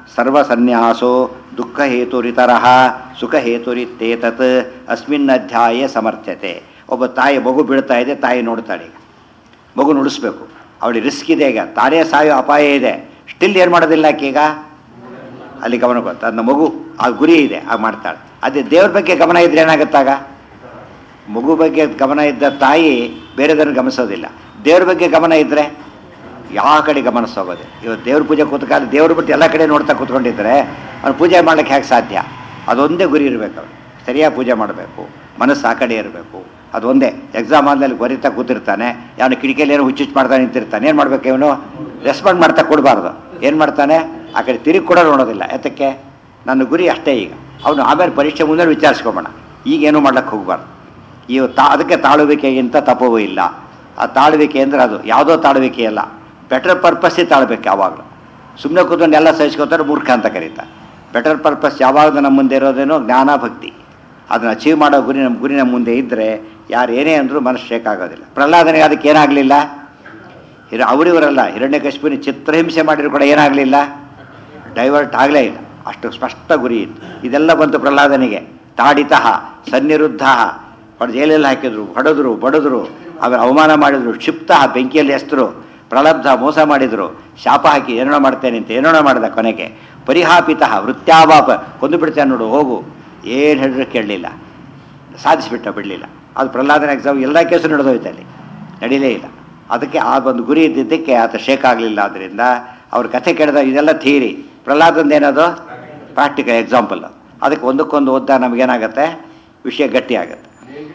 ಸರ್ವಸನ್ಯಾಸೋ ದುಃಖ ಹೇತುರಿತರಃ ಸುಖ ಹೇತುರಿತ್ತೇತತ್ ಅಸ್ಮಿನ್ ಅಧ್ಯಾಯ ಸಮರ್ಥ್ಯತೆ ಒಬ್ಬ ತಾಯಿ ಮಗು ಬೀಳ್ತಾ ಇದೆ ತಾಯಿ ನೋಡ್ತಾಳೆ ಈಗ ಮಗು ನುಡಿಸ್ಬೇಕು ಅವಳಿಗೆ ರಿಸ್ಕ್ ಇದೆ ಈಗ ತಾನೇ ಸಾಯೋ ಅಪಾಯ ಇದೆ ಸ್ಟಿಲ್ ಏನು ಮಾಡೋದಿಲ್ಲ ಆಕೀಗ ಅಲ್ಲಿ ಗಮನ ಕೊಡ್ತಾ ಅದನ್ನ ಮಗು ಆ ಗುರಿ ಇದೆ ಆಗ ಮಾಡ್ತಾಳೆ ಅದೇ ದೇವ್ರ ಬಗ್ಗೆ ಗಮನ ಇದ್ರೆ ಏನಾಗುತ್ತಾಗ ಮಗು ಬಗ್ಗೆ ಗಮನ ಇದ್ದ ತಾಯಿ ಬೇರೆದನ್ನು ಗಮನಿಸೋದಿಲ್ಲ ದೇವ್ರ ಬಗ್ಗೆ ಗಮನ ಇದ್ದರೆ ಯಾವ ಕಡೆ ಗಮನಿಸೋಗೋದು ಇವತ್ತು ದೇವ್ರ ಪೂಜೆ ಕೂತ್ಕಾಲ ದೇವ್ರ ಬಿಟ್ಟು ಎಲ್ಲ ಕಡೆ ನೋಡ್ತಾ ಕೂತ್ಕೊಂಡಿದ್ರೆ ಅವ್ನು ಪೂಜೆ ಮಾಡ್ಲಿಕ್ಕೆ ಹೇಗೆ ಸಾಧ್ಯ ಅದೊಂದೇ ಗುರಿ ಇರಬೇಕು ಅವ್ನು ಸರಿಯಾಗಿ ಪೂಜೆ ಮಾಡಬೇಕು ಮನಸ್ಸು ಆ ಕಡೆ ಇರಬೇಕು ಅದೊಂದೇ ಎಕ್ಸಾಮ್ ಆದ್ಮೇಲೆ ಬರೀತಾ ಕೂತಿರ್ತಾನೆ ಯಾವನು ಕಿಟಕಿಯಲ್ಲಿ ಏನೋ ಹುಚ್ಚುಚ್ಚು ಮಾಡ್ತಾ ನಿಂತಿರ್ತಾನೆ ಏನು ಮಾಡ್ಬೇಕು ಇವನು ರೆಸ್ಪಾಂಡ್ ಮಾಡ್ತಾ ಕೊಡಬಾರ್ದು ಏನು ಮಾಡ್ತಾನೆ ಆ ಕಡೆ ತಿರುಗಿ ಕೂಡ ನೋಡೋದಿಲ್ಲ ಯಾತಕ್ಕೆ ನನ್ನ ಗುರಿ ಅಷ್ಟೇ ಈಗ ಅವನು ಆಮೇಲೆ ಪರೀಕ್ಷೆ ಮುಂದೆ ವಿಚಾರಿಸ್ಕೊಂಬೋಣ ಈಗೇನು ಮಾಡ್ಲಿಕ್ಕೆ ಹೋಗಬಾರ್ದು ಈ ತಾ ಅದಕ್ಕೆ ತಾಳುವಿಕೆಗಿಂತ ತಪವೂ ಇಲ್ಲ ಆ ತಾಳುವಿಕೆ ಅಂದರೆ ಅದು ಯಾವುದೋ ತಾಳುವಿಕೆ ಅಲ್ಲ ಬೆಟರ್ ಪರ್ಪಸ್ಸೇ ತಾಳ್ಬೇಕು ಯಾವಾಗಲೂ ಸುಮ್ಮನೆ ಕೂತ್ಕೊಂಡು ಎಲ್ಲ ಸಹಿಸ್ಕೋತಾರೆ ಮೂರ್ಖ ಅಂತ ಕರೀತಾರೆ ಬೆಟರ್ ಪರ್ಪಸ್ ಯಾವಾಗ ನಮ್ಮ ಮುಂದೆ ಇರೋದೇನೋ ಜ್ಞಾನ ಭಕ್ತಿ ಅದನ್ನು ಅಚೀವ್ ಮಾಡೋ ಗುರಿ ನಮ್ಮ ಗುರಿ ನಮ್ಮ ಮುಂದೆ ಇದ್ದರೆ ಯಾರು ಏನೇ ಅಂದರೂ ಮನಸ್ಸು ಶೇಕ್ ಆಗೋದಿಲ್ಲ ಪ್ರಹ್ಲಾದನಿಗೆ ಅದಕ್ಕೆ ಏನಾಗಲಿಲ್ಲ ಹಿರ ಅವರಿವರಲ್ಲ ಹಿರಣ್ಯಕಶ್ಯಪನಿ ಚಿತ್ರಹಿಂಸೆ ಮಾಡಿದ್ರು ಕೂಡ ಏನಾಗಲಿಲ್ಲ ಡೈವರ್ಟ್ ಆಗಲೇ ಇಲ್ಲ ಅಷ್ಟು ಸ್ಪಷ್ಟ ಗುರಿ ಇತ್ತು ಇದೆಲ್ಲ ಬಂತು ಪ್ರಹ್ಲಾದನಿಗೆ ತಾಡಿತಃ ಸನ್ನಿರುದ್ಧ ಹೊಡೆ ಜೈಲಲ್ಲಿ ಹಾಕಿದ್ರು ಹೊಡೆದ್ರು ಬಡಿದ್ರು ಆಮೇಲೆ ಅವಮಾನ ಮಾಡಿದ್ರು ಕ್ಷಿಪ್ತ ಬೆಂಕಿಯಲ್ಲಿ ಎಸ್ತರು ಪ್ರಲಬ್ಧ ಮೋಸ ಮಾಡಿದ್ರು ಶಾಪ ಹಾಕಿ ಏನೋ ಮಾಡ್ತೇನೆ ಅಂತ ಏನೋ ಮಾಡಿದ ಕೊನೆಗೆ ಪರಿಹಾಪಿತ ವೃತ್ಯಾವಾಪ ಕೊಂದು ಬಿಡ್ತೇನೆ ನೋಡು ಹೋಗು ಏನು ಹೇಳಿದ್ರು ಕೇಳಲಿಲ್ಲ ಸಾಧಿಸಿಬಿಟ್ಟ ಬಿಡಲಿಲ್ಲ ಅದು ಪ್ರಹ್ಲಾದನ ಎಕ್ಸಾಮ್ ಎಲ್ಲ ಕೇಸು ನಡೆದೋಯ್ತು ಅಲ್ಲಿ ನಡೀಲೇ ಇಲ್ಲ ಅದಕ್ಕೆ ಆ ಒಂದು ಗುರಿ ಇದ್ದಿದ್ದಕ್ಕೆ ಆತ ಶೇಕ್ ಆಗಲಿಲ್ಲ ಆದ್ದರಿಂದ ಅವ್ರ ಕಥೆ ಕೇಳಿದ ಇದೆಲ್ಲ ಥಿಯರಿ ಪ್ರಹ್ಲಾದಂದು ಏನದು ಪ್ರಾಕ್ಟಿಕಲ್ ಎಕ್ಸಾಂಪಲ್ ಅದಕ್ಕೆ ಒಂದಕ್ಕೊಂದು ಓದ್ತಾ ನಮಗೇನಾಗತ್ತೆ ವಿಷಯ ಗಟ್ಟಿ ಆಗುತ್ತೆ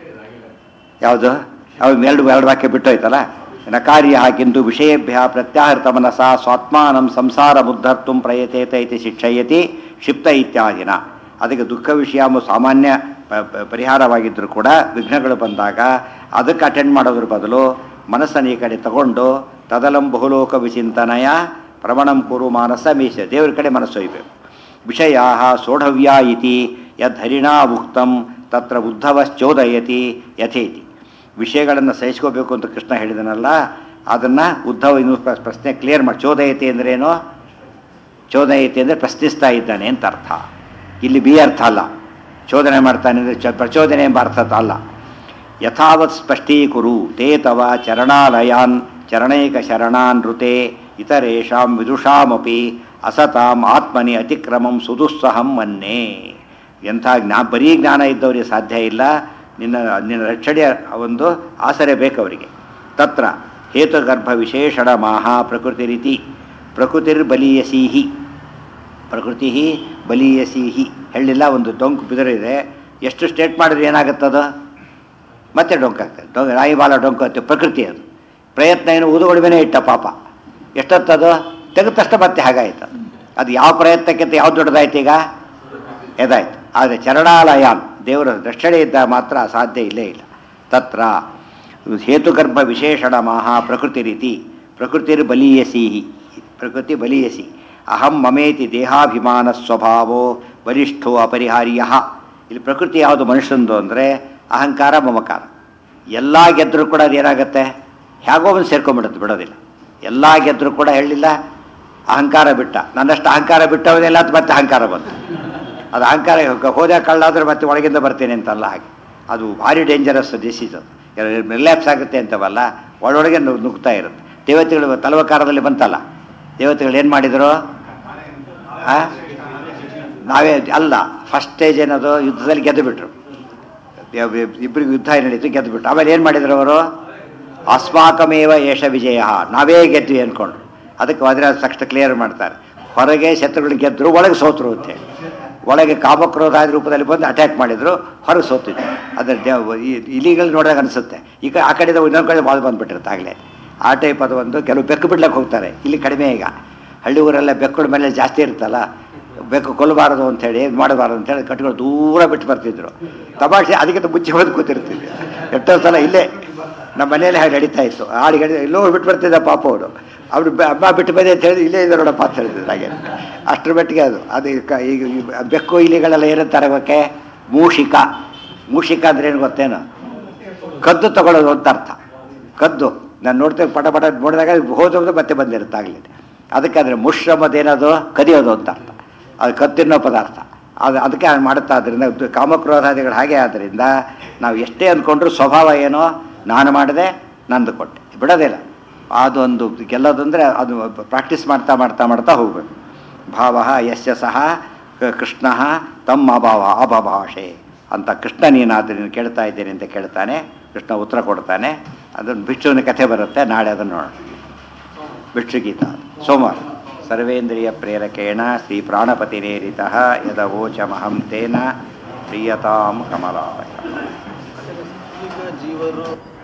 ಯಾವುದು ಅವು ಎರಡು ಎರಡು ವಾಕ್ಯ ಬಿಟ್ಟೋಯ್ತಲ್ಲ ನ ಕಾರ್ಯ ಕಿಂತು ವಿಷಯೇಭ್ಯ ಪ್ರತ್ಯಾಹೃತ ಮನಸ ಸ್ವಾತ್ಮಾನಂ ಸಂಸಾರ ಮುದ್ಧರ್ತು ಪ್ರಯತೇತ ಇತಿ ಶಿಕ್ಷಯತಿ ಕ್ಷಿಪ್ತ ಇತ್ಯಾದಿನ ಅದಕ್ಕೆ ದುಃಖ ವಿಷಯ ಎಂಬ ಸಾಮಾನ್ಯ ಪ- ಪ- ಪರಿಹಾರವಾಗಿದ್ದರೂ ಕೂಡ ವಿಘ್ನಗಳು ಬಂದಾಗ ಅದಕ್ಕೆ ಅಟೆಂಡ್ ಮಾಡೋದ್ರ ಬದಲು ಮನಸ್ಸನ್ನು ಈ ಕಡೆ ತಗೊಂಡು ತದಲಂ ಬಹುಲೋಕ ವಿಚಿಂತನಯ ಪ್ರಮಣಂ ಕುರು ಮಾನಸ ಮೀಸ ದೇವರ ಕಡೆ ಮನಸ್ಸು ಒಯ್ಬೇಕು ವಿಷಯಾ ಸೋಢವ್ಯಾ ಇತಿ ಯದ್ಹರಿಣಾ ಉಕ್ತಂ ತತ್ರ ಉದ್ಧವಶ್ಚೋದಯತಿ ಯಥೇತಿ ವಿಷಯಗಳನ್ನು ಸಹಿಸ್ಕೋಬೇಕು ಅಂತ ಕೃಷ್ಣ ಹೇಳಿದನಲ್ಲ ಅದನ್ನು ಉದ್ಧವ ಇನ್ನು ಪ್ರ- ಪ್ರಶ್ನೆ ಕ್ಲಿಯರ್ ಮಾಡಿ ಚೋದಯತಿ ಅಂದ್ರೇನು ಚೋದಯತಿ ಅಂದರೆ ಪ್ರಶ್ನಿಸ್ತಾ ಇದ್ದಾನೆ ಅಂತ ಅರ್ಥ ಇಲ್ಲಿ ಬಿ ಅರ್ಥ ಅಲ್ಲ ಚೋದನೆ ಮಾಡ್ತಾನೆ ಅಂದರೆ ಚ ಪ್ರಚೋದನೆ ಎಂಬ ಅರ್ಥ ಅಲ್ಲ ಯಥಾವತ್ ಸ್ಪಷ್ಟೀಕುರು ತೇ ತವ ಚರಣಾಲಯಾನ್ ಚರಣೈಕ ಶರಣಾನ್ ಋತೆ ಇತರೇಷಾಂ ವಿದುಷಾಮಪಿ ಅಸತಾಂ ಆತ್ಮನಿ ಅತಿಕ್ರಮಂ ಸುದುಸ್ಸಹಂ ಮನ್ನೆ ಎಂಥ ಜ್ಞಾ ಬರೀ ಜ್ಞಾನ ಇದ್ದವರಿಗೆ ಸಾಧ್ಯ ಇಲ್ಲ ನಿನ್ನ ನಿನ್ನ ರಕ್ಷಣೆಯ ಒಂದು ಆಸರೆ ಬೇಕು ಅವರಿಗೆ ತತ್ರ ಹೇತುಗರ್ಭ ವಿಶೇಷಣ ಮಾಹ ಪ್ರಕೃತಿ ರೀತಿ ಪ್ರಕೃತಿರ್ಬಲೀಯಸೀಹಿ ಪ್ರಕೃತಿ ಬಲೀಯಸೀಹಿ ಹೇಳಿಲ್ಲ ಒಂದು ಡೊಂಕು ಬಿದಿರಿದೆ ಎಷ್ಟು ಸ್ಟೇಟ್ ಮಾಡಿದ್ರೆ ಏನಾಗುತ್ತದು ಮತ್ತೆ ಡೊಂಕಾಗ್ತದೆ ಡೊಂಕ ನಾಯಿ ಬಾಲ ಡೊಂಕು ಅಂತ ಪ್ರಕೃತಿ ಅದು ಪ್ರಯತ್ನ ಏನು ಊದುಗೊಡಿಮೆನೇ ಇಟ್ಟ ಪಾಪ ಎಷ್ಟೊತ್ತದು ತೆಗೆದ ತಕ್ಷಣ ಮತ್ತೆ ಹಾಗಾಯ್ತು ಅದು. ಅದು ಯಾವ ಪ್ರಯತ್ನಕ್ಕಿಂತ ಯಾವ್ದು ದೊಡ್ಡದಾಯ್ತು ಈಗ ಎದಾಯ್ತು ಆದರೆ ಚರಣಾಲಯಾನ್ ದೇವರ ರಕ್ಷಣೆ ಇದ್ದ ಮಾತ್ರ ಸಾಧ್ಯ ಇಲ್ಲೇ ಇಲ್ಲ ತತ್ರ ಹೇತುಗರ್ಭ ವಿಶೇಷಣ ಮಹಾ ಪ್ರಕೃತಿ ರೀತಿ ಪ್ರಕೃತಿರ್ ಬಲೀಯಸೀಹಿ ಪ್ರಕೃತಿ ಬಲೀಯಸಿ ಅಹಂ ಮಮೇತಿ ದೇಹಾಭಿಮಾನ ಸ್ವಭಾವೋ ಬಲಿಷ್ಠೋ ಅಪರಿಹಾರ್ಯ ಇಲ್ಲಿ ಪ್ರಕೃತಿ ಯಾವುದು ಮನುಷ್ಯಂದು ಅಂದರೆ ಅಹಂಕಾರ ಮಮಕಾರ ಎಲ್ಲ ಗೆದ್ದರೂ ಕೂಡ ಅದೇನಾಗುತ್ತೆ ಹೇಗೋ ಒಂದು ಸೇರ್ಕೊಂಡ್ಬಿಡುತ್ತೆ ಬಿಡೋದಿಲ್ಲ ಎಲ್ಲ ಗೆದ್ದರೂ ಕೂಡ ಹೇಳಿಲ್ಲ ಅಹಂಕಾರ ಬಿಟ್ಟ ನನ್ನಷ್ಟು ಅಹಂಕಾರ ಬಿಟ್ಟವನೆಲ್ಲ ಅದು ಮತ್ತೆ ಅಹಂಕಾರ ಬಂತು ಅದು ಅಹಂಕಾರ ಹೋದ ಕಳ್ಳಾದ್ರೆ ಮತ್ತೆ ಒಳಗಿಂದ ಬರ್ತೇನೆ ಅಂತಲ್ಲ ಹಾಗೆ ಅದು ಭಾರಿ ಡೇಂಜರಸ್ ಡಿಸೀಸ್ ಅದು ರಿಲ್ಯಾಪ್ಸ್ ಆಗುತ್ತೆ ಅಂತವಲ್ಲ ಒಳೊಳಗೆ ನು- ನುಗ್ತಾ ಇರುತ್ತೆ ದೇವತೆಗಳು ತಲವಕಾರದಲ್ಲಿ ಬಂತಲ್ಲ ದೇವತೆಗಳು ಏನು ಮಾಡಿದರು ಆ? ನಾವೇ ಅಲ್ಲ ಫಸ್ಟ್ ಸ್ಟೇಜ್ ಏನದು ಯುದ್ಧದಲ್ಲಿ ಗೆದ್ದು ಬಿಟ್ರು ಇಬ್ಬರಿಗೂ ಯುದ್ಧ ನಡೀತು ಗೆದ್ದು ಬಿಟ್ರು ಆಮೇಲೆ ಏನು ಮಾಡಿದ್ರು ಅವರು ಅಸ್ಮಾಕಮೇವ ಏಷ ವಿಜಯ ನಾವೇ ಗೆದ್ವಿ ಅಂದ್ಕೊಂಡ್ರು ಅದಕ್ಕೆ ವಜ್ರ ತಕ್ಷಣ ಕ್ಲಿಯರ್ ಮಾಡ್ತಾರೆ ಹೊರಗೆ ಶತ್ರುಗಳು ಗೆದ್ದರು ಒಳಗೆ ಸೋತರು ಅಂತೇಳಿ ಒಳಗೆ ಕಾಮಕ್ರೋಧಾದ ರೂಪದಲ್ಲಿ ಬಂದು ಅಟ್ಯಾಕ್ ಮಾಡಿದ್ರು ಹೊರಗೆ ಸೋತಿದ್ರು ಅದ್ರ ದೇವ ಈ ಇಲಿಗಳು ನೋಡಿದಾಗ ಅನಿಸುತ್ತೆ ಈಗ ಆ ಕಡೆಯಿಂದ ಇನ್ನೊಂದು ಕಡೆ ಬಾಲ್ ಬಂದ್ಬಿಟ್ಟಿರುತ್ತೆ ಆಗಲೇ ಆ ಟೈಪ್ ಅದು ಒಂದು ಕೆಲವು ಬೆಕ್ಕು ಬಿಡ್ಲಕ್ಕೆ ಹೋಗ್ತಾರೆ ಇಲ್ಲಿ ಕಡಿಮೆ ಈಗ ಹಳ್ಳಿ ಊರೆಲ್ಲ ಬೆಕ್ಕುಳ ಮೇಲೆ ಜಾಸ್ತಿ ಇರುತ್ತಲ್ಲ ಬೆಕ್ಕು ಕೊಲ್ಲಬಾರದು ಅಂತೇಳಿ ಇದು ಮಾಡಬಾರದು ಅಂತೇಳಿ ಕಟ್ಕೊಂಡು ದೂರ ಬಿಟ್ಟು ಬರ್ತಿದ್ರು ತಮಾಷೆ ಅದಕ್ಕಿಂತ ಮುಚ್ಚಿ ಹೊಡೆದು ಕೂತಿರ್ತಿದ್ವಿ ಎಷ್ಟೋ ಸಲ ಇಲ್ಲೇ ನಮ್ಮ ಮನೇಲಿ ಹಾಗೆ ನಡೀತಾ ಇತ್ತು ಆಡಿಗೆ ಎಲ್ಲೋ ಬಿಟ್ಟು ಬರ್ತಿದ್ದ ಪಾಪ ಅವರು ಅವ್ರು ಬ- ಅಮ್ಮ ಬಿಟ್ಟು ಬಂದೆ ಅಂತ ಹೇಳಿ ಇಲ್ಲೇ ಇದೆ ನೋಡಪ್ಪ ಅಂತ ಹೇಳ್ತಿದ್ರು ಹಾಗೆ ಅಷ್ಟರ ಮಟ್ಟಿಗೆ ಅದು ಅದು ಈಗ ಕ- ಈಗ ಈ ಬೆಕ್ಕು ಇಲಿಗಳೆಲ್ಲ ಏನಂತಾರೆ ಅವಕ್ಕೆ ಮೂಷಿಕ ಮೂಷಿಕ ಅಂದ್ರೆ ಏನು ಗೊತ್ತೇನು ಕದ್ದು ತಗೊಳ್ಳೋದು ಅಂತ ಅರ್ಥ ಕದ್ದು ನಾನು ನೋಡ್ತೇವೆ ಪಟ ಪಟ ನೋಡಿದಾಗ ಹೋದೋದು ಮತ್ತೆ ಬಂದಿರುತ್ತೆ ಆಗಲಿ ಅದಕ್ಕಾದ್ರೆ ಮುಶ್ರಮದೇನದು ಕದಿಯೋದು ಅಂತ ಅರ್ಥ ಅದು ಕತ್ತಿನ್ನೋ ಪದಾರ್ಥ ಅದು ಅದಕ್ಕೆ ಹಾಗೆ ಮಾಡುತ್ತಾ ಆದ್ದರಿಂದ ಇದು ಕಾಮಕ್ರೋಧಾದಿಗಳು ಹಾಗೆ ಆದ್ದರಿಂದ ನಾವು ಎಷ್ಟೇ ಅಂದ್ಕೊಂಡ್ರೂ ಸ್ವಭಾವ ಏನೋ ನಾನು ಮಾಡಿದೆ ನಂದು ಕೊಟ್ಟೆ ಬಿಡೋದಿಲ್ಲ ಅದೊಂದು ಗೆಲ್ಲೋದಂದರೆ ಅದು ಪ್ರಾಕ್ಟೀಸ್ ಮಾಡ್ತಾ ಮಾಡ್ತಾ ಮಾಡ್ತಾ ಹೋಗಬೇಕು ಭಾವ ಯಸ್ಯ ಸಹ ಕ- ಕೃಷ್ಣ ತಮ್ಮ ಅಭಾವ ಅಭಭಾಷೆ ಅಂತ ಕೃಷ್ಣ ನೀನಾದ್ರೆ ನೀನು ಕೇಳ್ತಾ ಇದ್ದೀನಿ ಅಂತ ಕೇಳ್ತಾನೆ ಕೃಷ್ಣ ಉತ್ತರ ಕೊಡ್ತಾನೆ ಅದನ್ನು ಭಿಕ್ಷುವಿನ ಕಥೆ ಬರುತ್ತೆ ನಾಳೆ ಅದನ್ನು ನೋಡೋಣ ಭಿಕ್ಷುಗೀತ ಸೋಮವಾರ ಸರ್ವೇಂದ್ರಿಯ ಪ್ರೇರಕೇಣ ಶ್ರೀ ಪ್ರಾಣಪತಿರೇರಿತ ಯದವೋಚಮಹಂ ತೇನ ಪ್ರಿಯತಾಂ ಕಮಲಾಯ ಈಗ ಜೀವರು